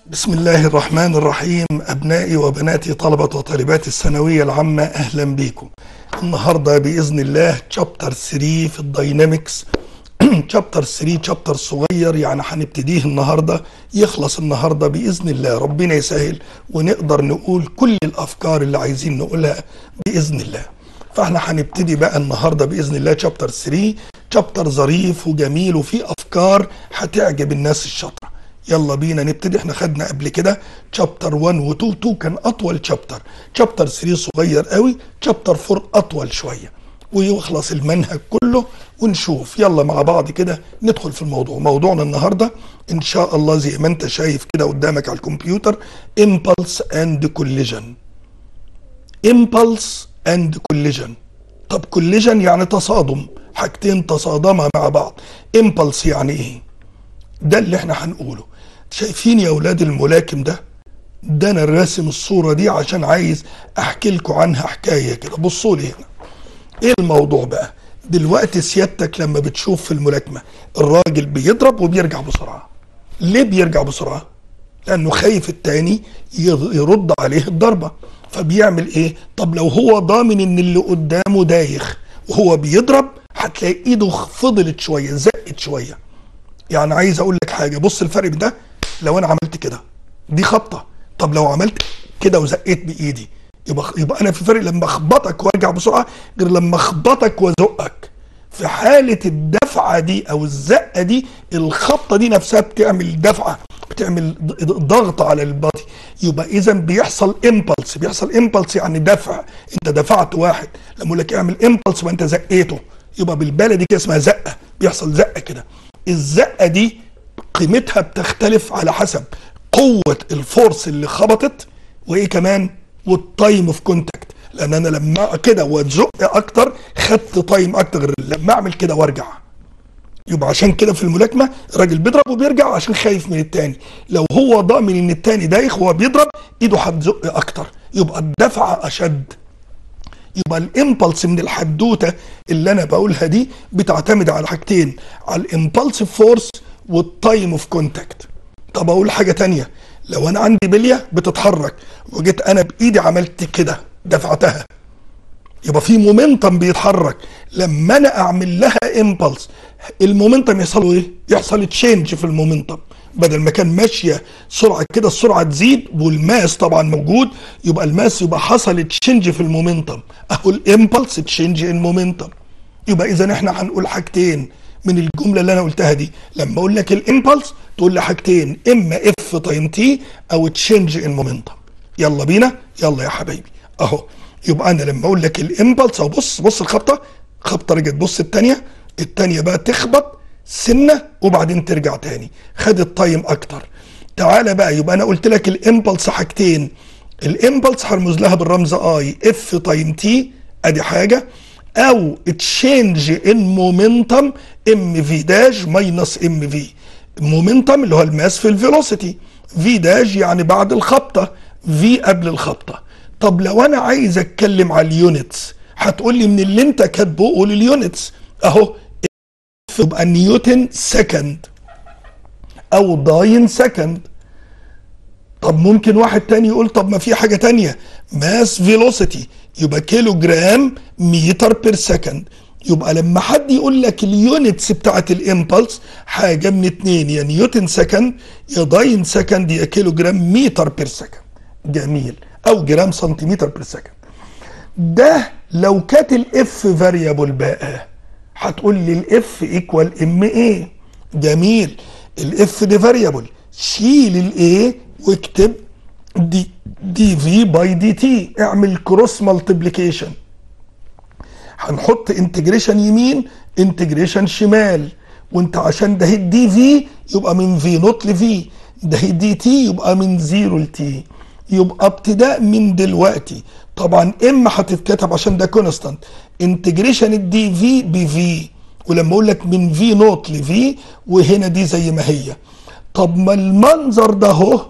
بسم الله الرحمن الرحيم أبنائي وبناتي طلبة وطالبات الثانوية العامة أهلا بكم النهاردة بإذن الله شابتر 3 في الداينامكس شابتر 3 شابتر صغير يعني هنبتديه النهاردة يخلص النهاردة بإذن الله ربنا يسهل ونقدر نقول كل الأفكار اللي عايزين نقولها بإذن الله فاحنا هنبتدي بقى النهاردة بإذن الله شابتر 3 شابتر ظريف وجميل وفيه أفكار هتعجب الناس الشاطرة يلا بينا نبتدي احنا خدنا قبل كده شابتر 1 و 2 2 كان اطول شابتر شابتر 3 صغير قوي شابتر 4 اطول شويه ويخلص المنهج كله ونشوف يلا مع بعض كده ندخل في الموضوع موضوعنا النهارده ان شاء الله زي ما انت شايف كده قدامك على الكمبيوتر impulse and collision impulse and collision طب collision يعني تصادم حاجتين تصادما مع بعض impulse يعني ايه ده اللي احنا هنقوله شايفين يا اولاد الملاكم ده ده انا راسم الصوره دي عشان عايز احكي لكم عنها حكايه كده بصوا لي هنا ايه الموضوع بقى دلوقتي سيادتك لما بتشوف في الملاكمه الراجل بيضرب وبيرجع بسرعه ليه بيرجع بسرعه لانه خايف التاني يرد عليه الضربه فبيعمل ايه طب لو هو ضامن ان اللي قدامه دايخ وهو بيضرب هتلاقي ايده فضلت شويه زقت شويه يعني عايز اقول لك حاجه بص الفرق بين ده لو انا عملت كده دي خبطه طب لو عملت كده وزقيت بايدي يبقى يبقى انا في فرق لما اخبطك وارجع بسرعه غير لما اخبطك وازقك في حاله الدفعه دي او الزقه دي الخبطه دي نفسها بتعمل دفعه بتعمل ضغط على البادي يبقى اذا بيحصل امبلس بيحصل امبلس يعني دفع انت دفعت واحد لما اقول لك اعمل امبلس يبقى انت زقيته يبقى بالبلدي كده اسمها زقه بيحصل زقه كده الزقه دي قيمتها بتختلف على حسب قوه الفورس اللي خبطت وايه كمان والتايم اوف كونتاكت لان انا لما كده وازق اكتر خدت تايم اكتر غير لما اعمل كده وارجع يبقى عشان كده في الملاكمه الراجل بيضرب وبيرجع عشان خايف من التاني لو هو ضامن ان التاني دايخ وهو بيضرب ايده هتزق اكتر يبقى الدفعه اشد يبقى الامبلس من الحدوته اللي انا بقولها دي بتعتمد على حاجتين على الامبلسيف فورس والتايم اوف كونتاكت طب اقول حاجه تانية لو انا عندي بليه بتتحرك وجيت انا بايدي عملت كده دفعتها يبقى في مومنتم بيتحرك لما انا اعمل لها امبلس المومنتم يحصل له ايه يحصل تشينج في المومنتم بدل ما كان ماشيه سرعه كده السرعه تزيد والماس طبعا موجود يبقى الماس يبقى حصل تشينج في المومنتم اهو الامبلس تشينج ان مومنتم يبقى اذا احنا هنقول حاجتين من الجمله اللي انا قلتها دي لما اقول لك الامبلس تقول لي حاجتين اما اف تايم تي او تشينج ان مومنتم يلا بينا يلا يا حبايبي اهو يبقى انا لما اقول لك الامبلس اهو بص بص الخبطه خبطه رجعت بص الثانيه الثانيه بقى تخبط سنه وبعدين ترجع تاني خدت تايم اكتر تعالى بقى يبقى انا قلت لك الامبلس حاجتين الامبلس هرمز لها بالرمز اي اف تايم تي ادي حاجه او تشينج ان مومنتم ام في داش ماينس ام في مومنتم اللي هو الماس في الفيلوسيتي في داش يعني بعد الخبطه في قبل الخبطه طب لو انا عايز اتكلم على اليونتس هتقول لي من اللي انت كاتبه قول اليونتس اهو يبقى نيوتن سكند او داين سكند طب ممكن واحد تاني يقول طب ما في حاجه تانية ماس فيلوسيتي يبقى كيلو جرام متر بير سكند يبقى لما حد يقول لك اليونتس بتاعت الامبلس حاجه من اتنين يا نيوتن سكند يا داين سكند يا كيلو جرام متر بير سكند جميل او جرام سنتيمتر بير سكند ده لو كانت الاف فاريبل بقى هتقول لي الاف ايكوال ام ايه جميل الاف دي فاريبل شيل الايه واكتب دي دي في باي دي تي اعمل كروس مالتيبليكيشن هنحط انتجريشن يمين انتجريشن شمال وانت عشان ده دي في يبقى من في نوت لفي ده دي تي يبقى من زيرو لتي يبقى ابتداء من دلوقتي طبعا ام هتتكتب عشان ده كونستانت انتجريشن الدي في بفي ولما اقول لك من في نوت لفي وهنا دي زي ما هي طب ما المنظر ده اهو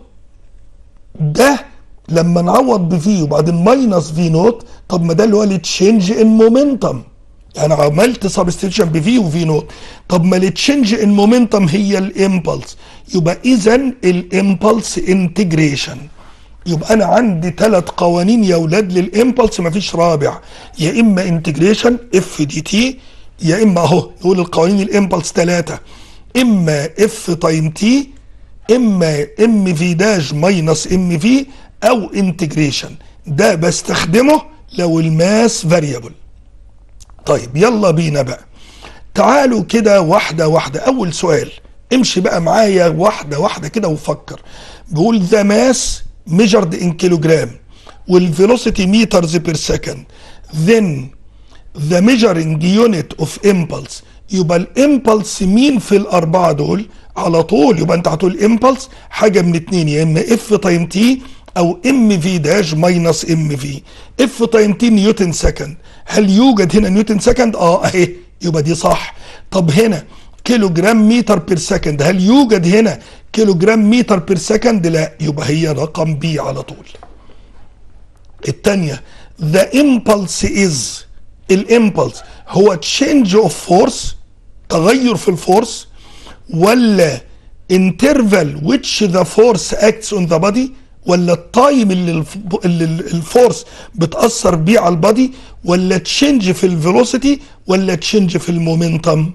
ده لما نعوض بفي وبعدين ماينس في نوت طب ما ده اللي هو التشينج ان مومنتم يعني عملت سبستيشن بفي وفي نوت طب ما التشنج ان مومنتم هي الامبلس يبقى اذا الامبلس انتجريشن يبقى انا عندي ثلاث قوانين يا اولاد للامبلس مفيش رابع يا اما انتجريشن اف دي تي يا اما اهو نقول القوانين الامبلس ثلاثه اما اف تايم تي اما ام في داش ماينس ام في او انتجريشن ده بستخدمه لو الماس فاريبل طيب يلا بينا بقى تعالوا كده واحدة واحدة أول سؤال امشي بقى معايا واحدة واحدة كده وفكر بيقول ذا ماس measured in kilogram والفيلوسيتي meters per second then the measuring unit of impulse يبقى الامبلس مين في الأربعة دول على طول يبقى أنت هتقول امبلس حاجة من اتنين يا إما اف تايم تي او ام في داش ماينس ام في اف تايم تي نيوتن سكند هل يوجد هنا نيوتن سكند اه اهي يبقى دي صح طب هنا كيلو جرام متر بير سكند هل يوجد هنا كيلو جرام متر بير سكند لا يبقى هي رقم بي على طول الثانيه the impulse is الامبلس هو change of force تغير في الفورس ولا interval which the force acts on the body ولا التايم اللي, الف... اللي الفورس بتاثر بيه على البادي ولا تشنج في الفيلوسيتي ولا تشنج في المومنتم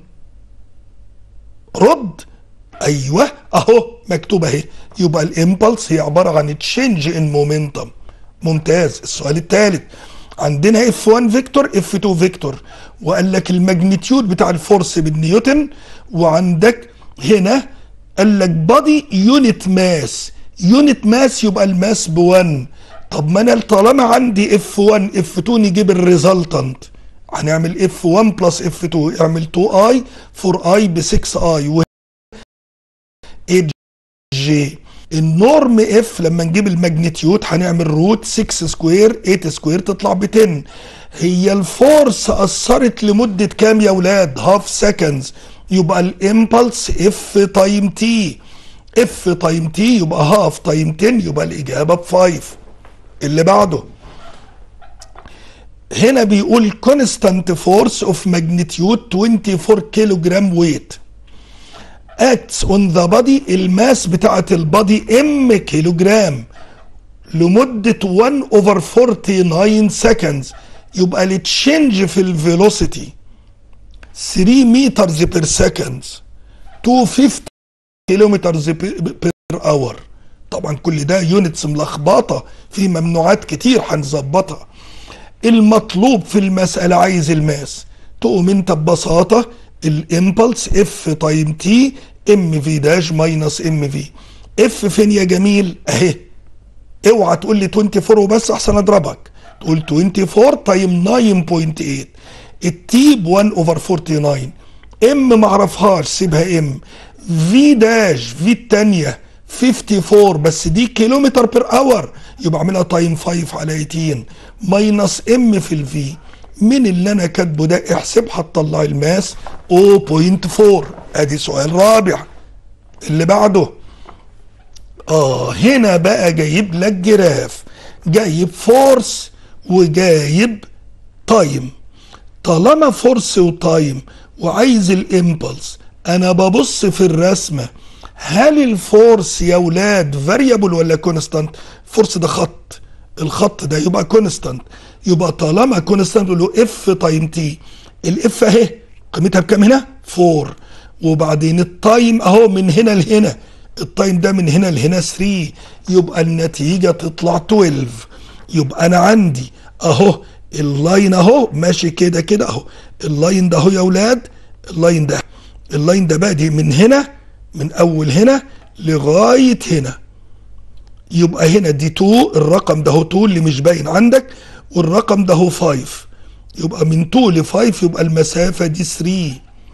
رد ايوه اهو مكتوب اهي يبقى الامبلس هي عباره عن تشنج ان مومنتم ممتاز السؤال الثالث عندنا اف 1 فيكتور اف 2 فيكتور وقال لك الماجنتيود بتاع الفورس بالنيوتن وعندك هنا قال لك بادي يونت ماس يونت ماس يبقى الماس ب 1 طب ما انا طالما عندي اف 1 اف 2 نجيب الريزلتنت هنعمل اف 1 بلس اف 2 اعمل 2 اي 4 اي ب 6 اي و جي النورم اف لما نجيب الماجنتيود هنعمل روت 6 سكوير 8 سكوير تطلع ب 10 هي الفورس اثرت لمده كام يا اولاد هاف سكندز يبقى الامبلس اف تايم تي اف تايم تي يبقى هاف تايم 10 يبقى الاجابه ب 5 اللي بعده هنا بيقول constant force of magnitude 24 كيلو جرام ويت acts on the body الماس بتاعت البادي ام كيلو جرام لمدة 1 over 49 seconds يبقى التشينج في الفيلوسيتي 3 مترز بير سكند 250 كيلومترز بير اور طبعا كل ده يونتس ملخبطه في ممنوعات كتير هنظبطها المطلوب في المساله عايز الماس تقوم انت ببساطه الامبلس اف تايم تي ام في داش ماينس ام في اف فين يا جميل اهي اوعى تقول لي 24 وبس احسن اضربك تقول 24 تايم 9.8 التي ب 1 اوفر 49 ام ما اعرفهاش سيبها ام في داش في الثانيه 54 بس دي كيلومتر بير اور يبقى اعملها تايم 5 على 18 ماينس ام في الفي من اللي انا كاتبه ده احسب هتطلع الماس 0.4 ادي سؤال رابع اللي بعده اه هنا بقى جايب لك جراف جايب فورس وجايب تايم طالما فورس وتايم وعايز الامبلس انا ببص في الرسمه هل الفورس يا ولاد فاريبل ولا كونستانت فورس ده خط الخط ده يبقى كونستانت يبقى طالما كونستانت له اف تايم تي الاف اهي قيمتها بكام هنا 4 وبعدين التايم اهو من هنا لهنا التايم ده من هنا لهنا 3 يبقى النتيجه تطلع 12 يبقى انا عندي اهو اللاين اهو ماشي كده كده اهو اللاين ده اهو يا اولاد اللاين ده اللاين ده بادي من هنا من اول هنا لغايه هنا يبقى هنا دي 2 الرقم ده هو 2 اللي مش باين عندك والرقم ده هو 5 يبقى من 2 ل 5 يبقى المسافه دي 3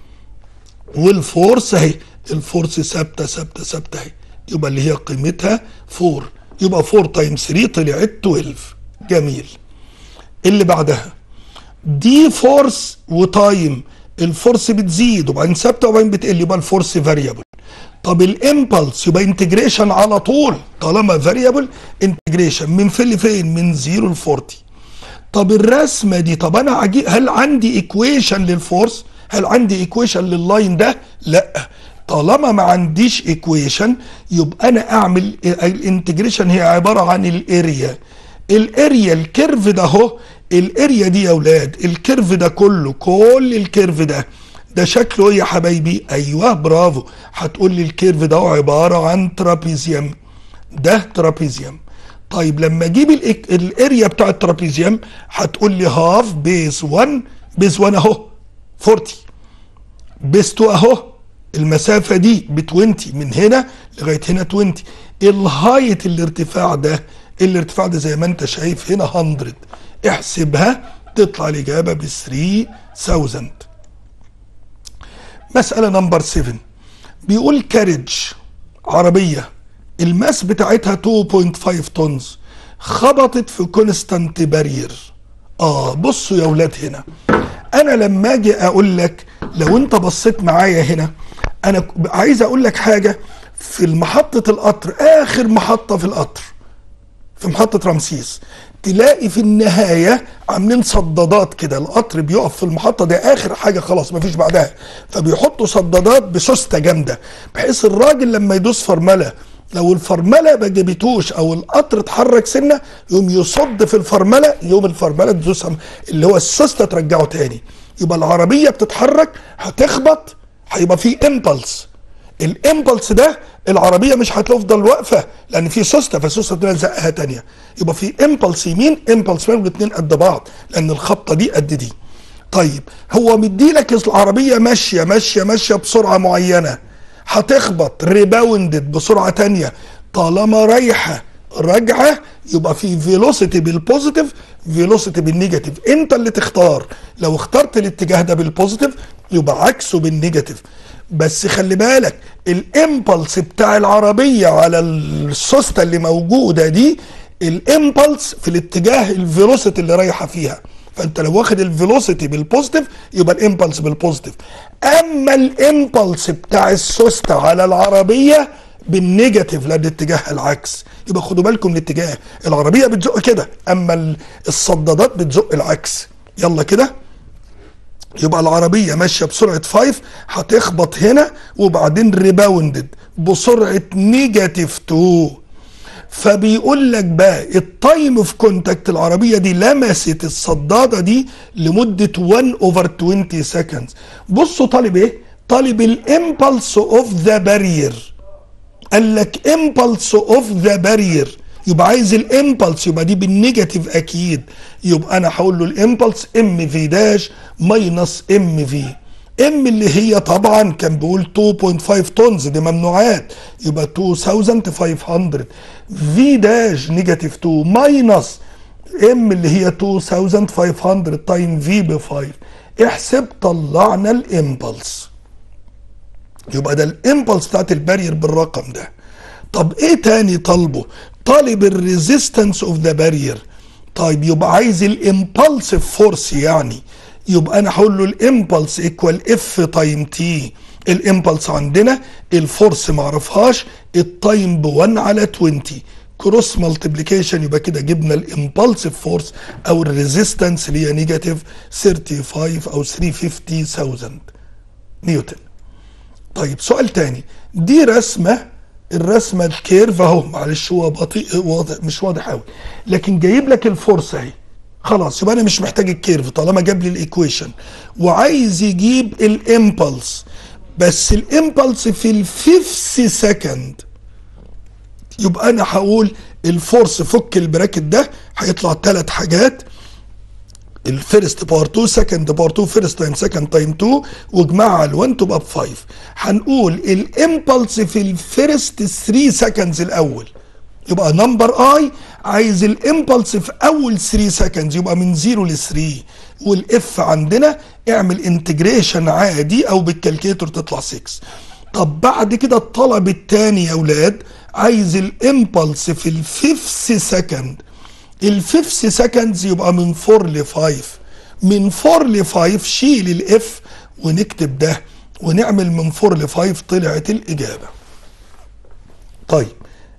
والفورس اهي الفورس ثابته ثابته ثابته اهي يبقى اللي هي قيمتها 4 يبقى 4 تايمز 3 طلعت 12 جميل اللي بعدها دي فورس وتايم الفورس بتزيد وبعدين ثابته وبعدين بتقل يبقى الفورس فاريبل طب الامبلس يبقى انتجريشن على طول طالما فاريبل انتجريشن من فين لفين من 0 ل 40 طب الرسمه دي طب انا عجي هل عندي ايكويشن للفورس هل عندي ايكويشن لللاين ده لا طالما ما عنديش ايكويشن يبقى انا اعمل الانتجريشن هي عباره عن الاريا الاريا الكيرف ده اهو الاريا دي يا اولاد الكيرف ده كله كل الكيرف ده ده شكله ايه يا حبايبي ايوه برافو هتقول لي الكيرف ده عباره عن ترابيزيوم ده ترابيزيوم طيب لما اجيب الإك- الاريا بتاع الترابيزيوم هتقول لي هاف بيس 1 بيس 1 اهو 40 بيس 2 اهو المسافه دي ب 20 من هنا لغايه هنا 20 الهايت الارتفاع ده الارتفاع ده زي ما انت شايف هنا 100 احسبها تطلع الاجابه ب 3000 مساله نمبر 7 بيقول كاريج عربيه الماس بتاعتها 2.5 طنز خبطت في كونستانت بارير اه بصوا يا اولاد هنا انا لما اجي اقول لك لو انت بصيت معايا هنا انا ك- عايز اقول لك حاجه في محطه القطر اخر محطه في القطر في محطة رمسيس تلاقي في النهاية عاملين صدادات كده القطر بيقف في المحطة ده آخر حاجة خلاص مفيش بعدها فبيحطوا صدادات بسوستة جامدة بحيث الراجل لما يدوس فرملة لو الفرملة ما جابتوش أو القطر اتحرك سنة يقوم يصد في الفرملة يقوم الفرملة تدوس اللي هو السوستة ترجعه تاني يبقى العربية بتتحرك هتخبط هيبقى في امبلس الامبلس ده العربيه مش هتفضل واقفه لان في سوسته فالسوسته تلزقها تانية يبقى في امبلس يمين امبلس شمال والاثنين قد بعض لان الخبطه دي قد دي طيب هو مديلك العربيه ماشيه ماشيه ماشيه بسرعه معينه هتخبط ريباوندد بسرعه تانية طالما رايحه راجعه يبقى في فيلوسيتي بالبوزيتيف فيلوسيتي بالنيجاتيف انت اللي تختار لو اخترت الاتجاه ده بالبوزيتيف يبقى عكسه بالنيجاتيف بس خلي بالك الامبلس بتاع العربيه على السوسته اللي موجوده دي الامبلس في الاتجاه الفيلوسيتي اللي رايحه فيها فانت لو واخد الفيلوسيتي بالبوزيتيف يبقى الامبلس بالبوزيتيف اما الامبلس بتاع السوسته على العربيه بالنيجاتيف لان اتجاهها العكس يبقى خدوا بالكم من الاتجاه العربيه بتزق كده اما ال- الصدادات بتزق العكس يلا كده يبقى العربيه ماشيه بسرعه 5 هتخبط هنا وبعدين ريباوندد بسرعه نيجاتيف 2 فبيقول لك بقى التايم اوف كونتاكت العربيه دي لمست الصداده دي لمده 1 اوفر 20 سكندز بصوا طالب ايه طالب الامبلس اوف ذا بارير قال لك امبلس اوف ذا بارير يبقى عايز الامبلس يبقى دي بالنيجاتيف اكيد يبقى انا هقول له الامبلس ام في داش ماينس ام في ام اللي هي طبعا كان بيقول 2.5 طنز دي ممنوعات يبقى 2500 في داش نيجاتيف 2 ماينس ام اللي هي 2500 تايم في ب 5 احسب طلعنا الامبلس يبقى ده الامبلس بتاعت البارير بالرقم ده طب ايه تاني طالبه طالب الريزيستنس اوف ذا بارير طيب يبقى عايز الامبلسيف فورس يعني يبقى انا هقول له الامبلس ايكوال اف تايم تي الامبلس عندنا الفورس ما اعرفهاش التايم ب 1 على 20 كروس مالتيبليكيشن يبقى كده جبنا الامبلسيف فورس او الريزيستنس اللي هي نيجاتيف 35 او 350000 نيوتن طيب سؤال تاني دي رسمه الرسمه الكيرف اهو معلش هو بطيء واضح مش واضح قوي لكن جايب لك الفورس اهي خلاص يبقى انا مش محتاج الكيرف طالما جاب لي الايكويشن وعايز يجيب الامبلس بس الامبلس في الفيفث سكند يبقى انا هقول الفورس فك البراكت ده هيطلع ثلاث حاجات الفيرست باور 2 سكند باور 2 فيرست تايم سكند تايم 2 واجمعها على 1 تبقى ب 5 هنقول الامبلس في الفيرست 3 سكندز الاول يبقى نمبر اي عايز الامبلس في اول 3 سكندز يبقى من 0 ل 3 والاف عندنا اعمل انتجريشن عادي او بالكالكيتور تطلع 6 طب بعد كده الطلب الثاني يا اولاد عايز الامبلس في الفيفث سكند الفيفث سكندز يبقى من 4 ل 5 من 4 ل 5 شيل الاف ونكتب ده ونعمل من 4 ل 5 طلعت الاجابه طيب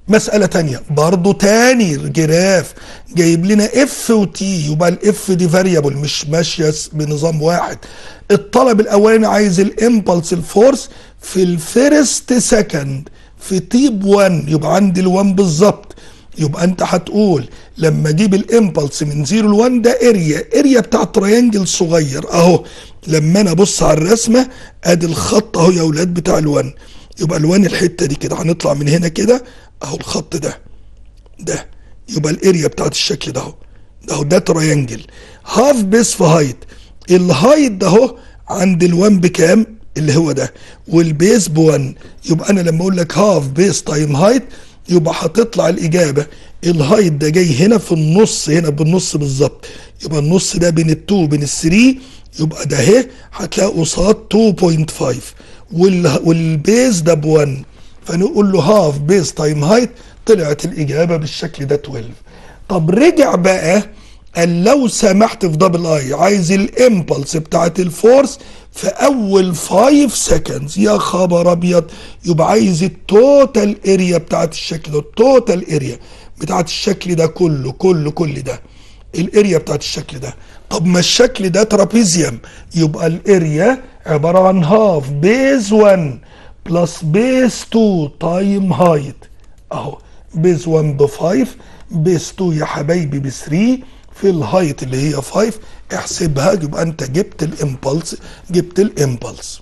مسألة تانية برضو تاني جراف جايب لنا اف وتي يبقى الاف دي فاريبل مش ماشية بنظام واحد الطلب الاولاني عايز الامبلس الفورس في الفيرست سكند في تيب 1 يبقى عندي ال1 بالظبط يبقى انت هتقول لما اجيب الامبلس من 0 ل 1 ده اريا اريا بتاع تريانجل صغير اهو لما انا ابص على الرسمه ادي الخط اهو يا اولاد بتاع ال1 يبقى ال1 الحته دي كده هنطلع من هنا كده اهو الخط ده ده يبقى الاريا بتاعت الشكل ده اهو ده اهو ده تريانجل هاف بيس في هايت الهايت ده اهو عند ال1 بكام اللي هو ده والبيس ب1 يبقى انا لما اقول لك هاف بيس تايم هايت يبقى هتطلع الاجابه الهايت ده جاي هنا في النص هنا بالنص بالظبط يبقى النص ده بين ال2 وبين ال3 يبقى ده اهي هتلاقي قصاد 2.5 وال والبيز ده ب1 فنقول له هاف بيز تايم هايت طلعت الاجابه بالشكل ده 12 طب رجع بقى قال لو سمحت في دبل اي عايز الامبلس بتاعت الفورس في اول 5 سكندز يا خبر ابيض يبقى عايز التوتال اريا بتاعت الشكل ده التوتال اريا بتاعت الشكل ده كله كله كل ده الاريا بتاعت الشكل ده طب ما الشكل ده ترابيزيوم يبقى الاريا عباره عن هاف بيز 1 بلس بيز 2 تايم هايت اهو بيز 1 ب 5 بيز 2 يا حبايبي ب 3 في الهايت اللي هي 5 احسبها يبقى انت جبت الامبلس جبت الامبلس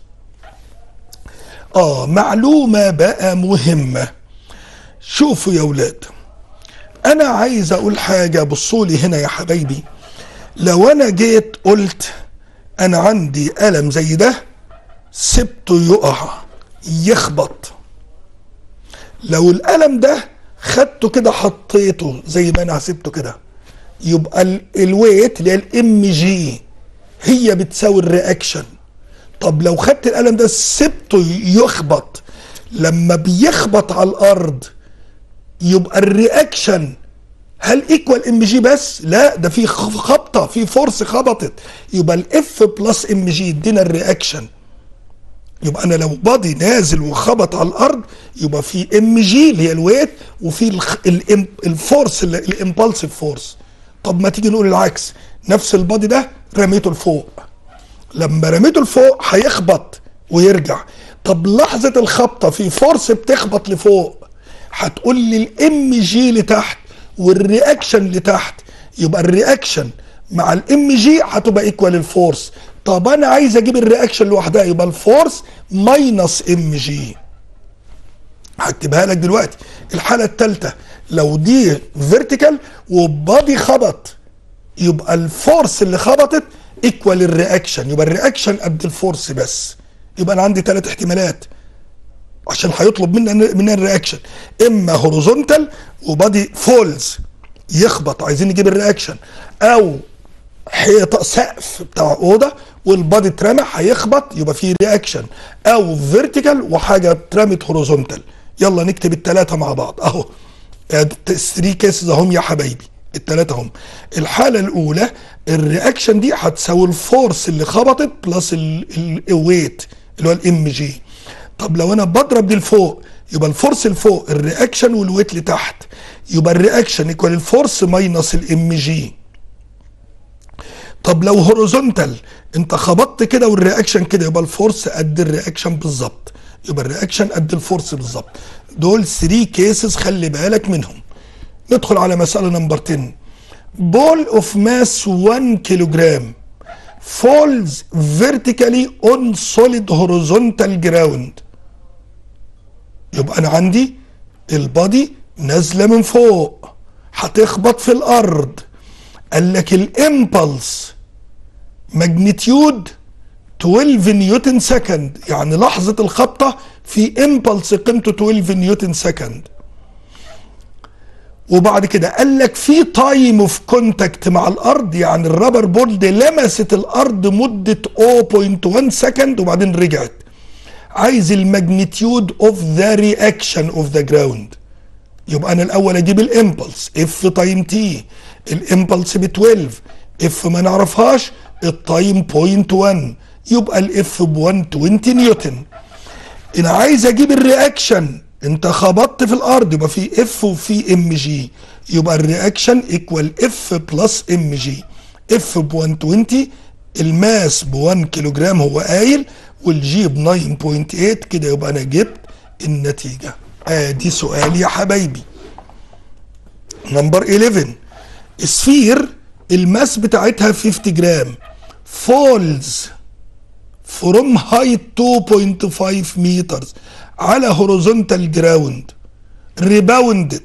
اه معلومه بقى مهمه شوفوا يا ولاد انا عايز اقول حاجه بصوا لي هنا يا حبايبي لو انا جيت قلت انا عندي قلم زي ده سبته يقع يخبط لو القلم ده خدته كده حطيته زي ما انا سبته كده يبقى الويت اللي هي الام جي هي بتساوي الرياكشن طب لو خدت القلم ده سبته يخبط لما بيخبط على الارض يبقى الرياكشن هل ايكوال ام جي بس لا ده في خبطه في فورس خبطت يبقى الاف بلس ام جي ادينا الرياكشن يبقى انا لو بادي نازل وخبط على الارض يبقى في ام جي اللي هي الويت وفي الفورس الامبالسيف فورس طب ما تيجي نقول العكس نفس البادي ده رميته لفوق لما رميته لفوق هيخبط ويرجع طب لحظة الخبطة في فورس بتخبط لفوق هتقول لي الام جي لتحت والرياكشن لتحت يبقى الرياكشن مع الام جي هتبقى ايكوال الفورس طب انا عايز اجيب الرياكشن لوحدها يبقى الفورس ماينس ام جي هكتبها لك دلوقتي الحالة الثالثة لو دي فيرتيكال وبادي خبط يبقى الفورس اللي خبطت ايكوال الرياكشن يبقى الرياكشن قد الفورس بس يبقى انا عندي ثلاث احتمالات عشان هيطلب منا مننا الرياكشن اما هوريزونتال وبادي فولز يخبط عايزين نجيب الرياكشن او حيطه سقف بتاع اوضه والبادي اترمى هيخبط يبقى فيه رياكشن او فيرتيكال وحاجه اترمت هوريزونتال يلا نكتب الثلاثه مع بعض اهو 3 كيسز اهم يا حبايبي الثلاثه هم الحاله الاولى الرياكشن دي هتساوي الفورس اللي خبطت بلس الويت اللي هو الام جي طب لو انا بضرب دي لفوق يبقى الفورس لفوق الرياكشن والويت لتحت يبقى الرياكشن يكوال الفورس ماينس الام جي طب لو هوريزونتال انت خبطت كده والرياكشن كده يبقى الفورس قد الرياكشن بالظبط يبقى الرياكشن قد الفورس بالظبط دول 3 كيسز خلي بالك منهم ندخل على مسألة نمبر 10 بول اوف ماس 1 كيلوجرام falls vertically on solid horizontal ground يبقى انا عندي البادي نازله من فوق هتخبط في الارض قال لك الامبلس ماجنتيود 12 نيوتن سكند يعني لحظه الخبطه في امبلس قيمته 12 نيوتن سكند وبعد كده قال لك في تايم اوف كونتاكت مع الارض يعني الرابر بورد لمست الارض مده 0.1 سكند وبعدين رجعت عايز الماجنتيود اوف ذا رياكشن اوف ذا جراوند يبقى انا الاول اجيب الامبلس اف تايم تي الامبلس ب 12 اف ما نعرفهاش التايم بوينت 1 يبقى الاف ب 120 نيوتن انا عايز اجيب الرياكشن انت خبطت في الارض يبقى في اف وفي ام جي يبقى الرياكشن ايكوال اف بلس ام جي اف ب 120 الماس ب 1 كيلو جرام هو قايل والجي ب 9.8 كده يبقى انا جبت النتيجه ادي سؤال يا حبايبي نمبر 11 سفير الماس بتاعتها 50 جرام فولز فروم هايت 2.5 مترز على هوريزونتال جراوند ريباوندد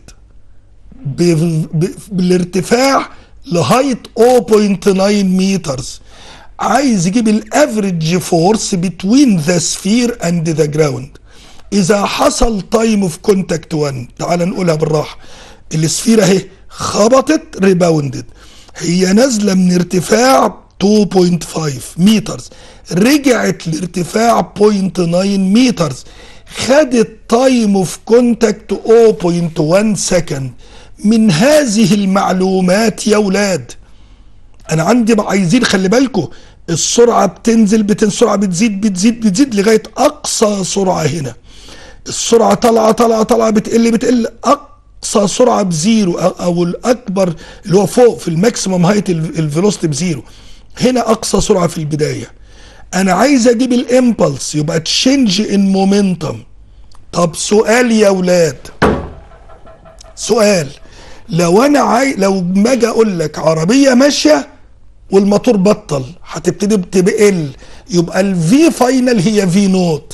بالارتفاع لهايت 0.9 مترز عايز يجيب الافريج فورس بتوين ذا سفير اند ذا جراوند اذا حصل تايم اوف كونتاكت 1 تعال نقولها بالراحه السفير اهي خبطت ريباوندد هي نازله من ارتفاع 2.5 مترز رجعت لارتفاع 0.9 مترز خدت تايم اوف كونتاكت 0.1 سكند من هذه المعلومات يا ولاد انا عندي عايزين خلي بالكم السرعه بتنزل بتنزل السرعه بتزيد بتزيد بتزيد لغايه اقصى سرعه هنا السرعه طالعه طالعه طالعه بتقل بتقل اقصى سرعه بزيرو او الاكبر اللي هو فوق في الماكسيمم هايت الفيلوسيتي بزيرو هنا اقصى سرعه في البدايه انا عايز اجيب الامبلس يبقى تشينج ان مومنتم طب سؤال يا ولاد سؤال لو انا عاي... لو ما اجي اقول لك عربيه ماشيه والموتور بطل هتبتدي بتقل يبقى الفي فاينل هي في نوت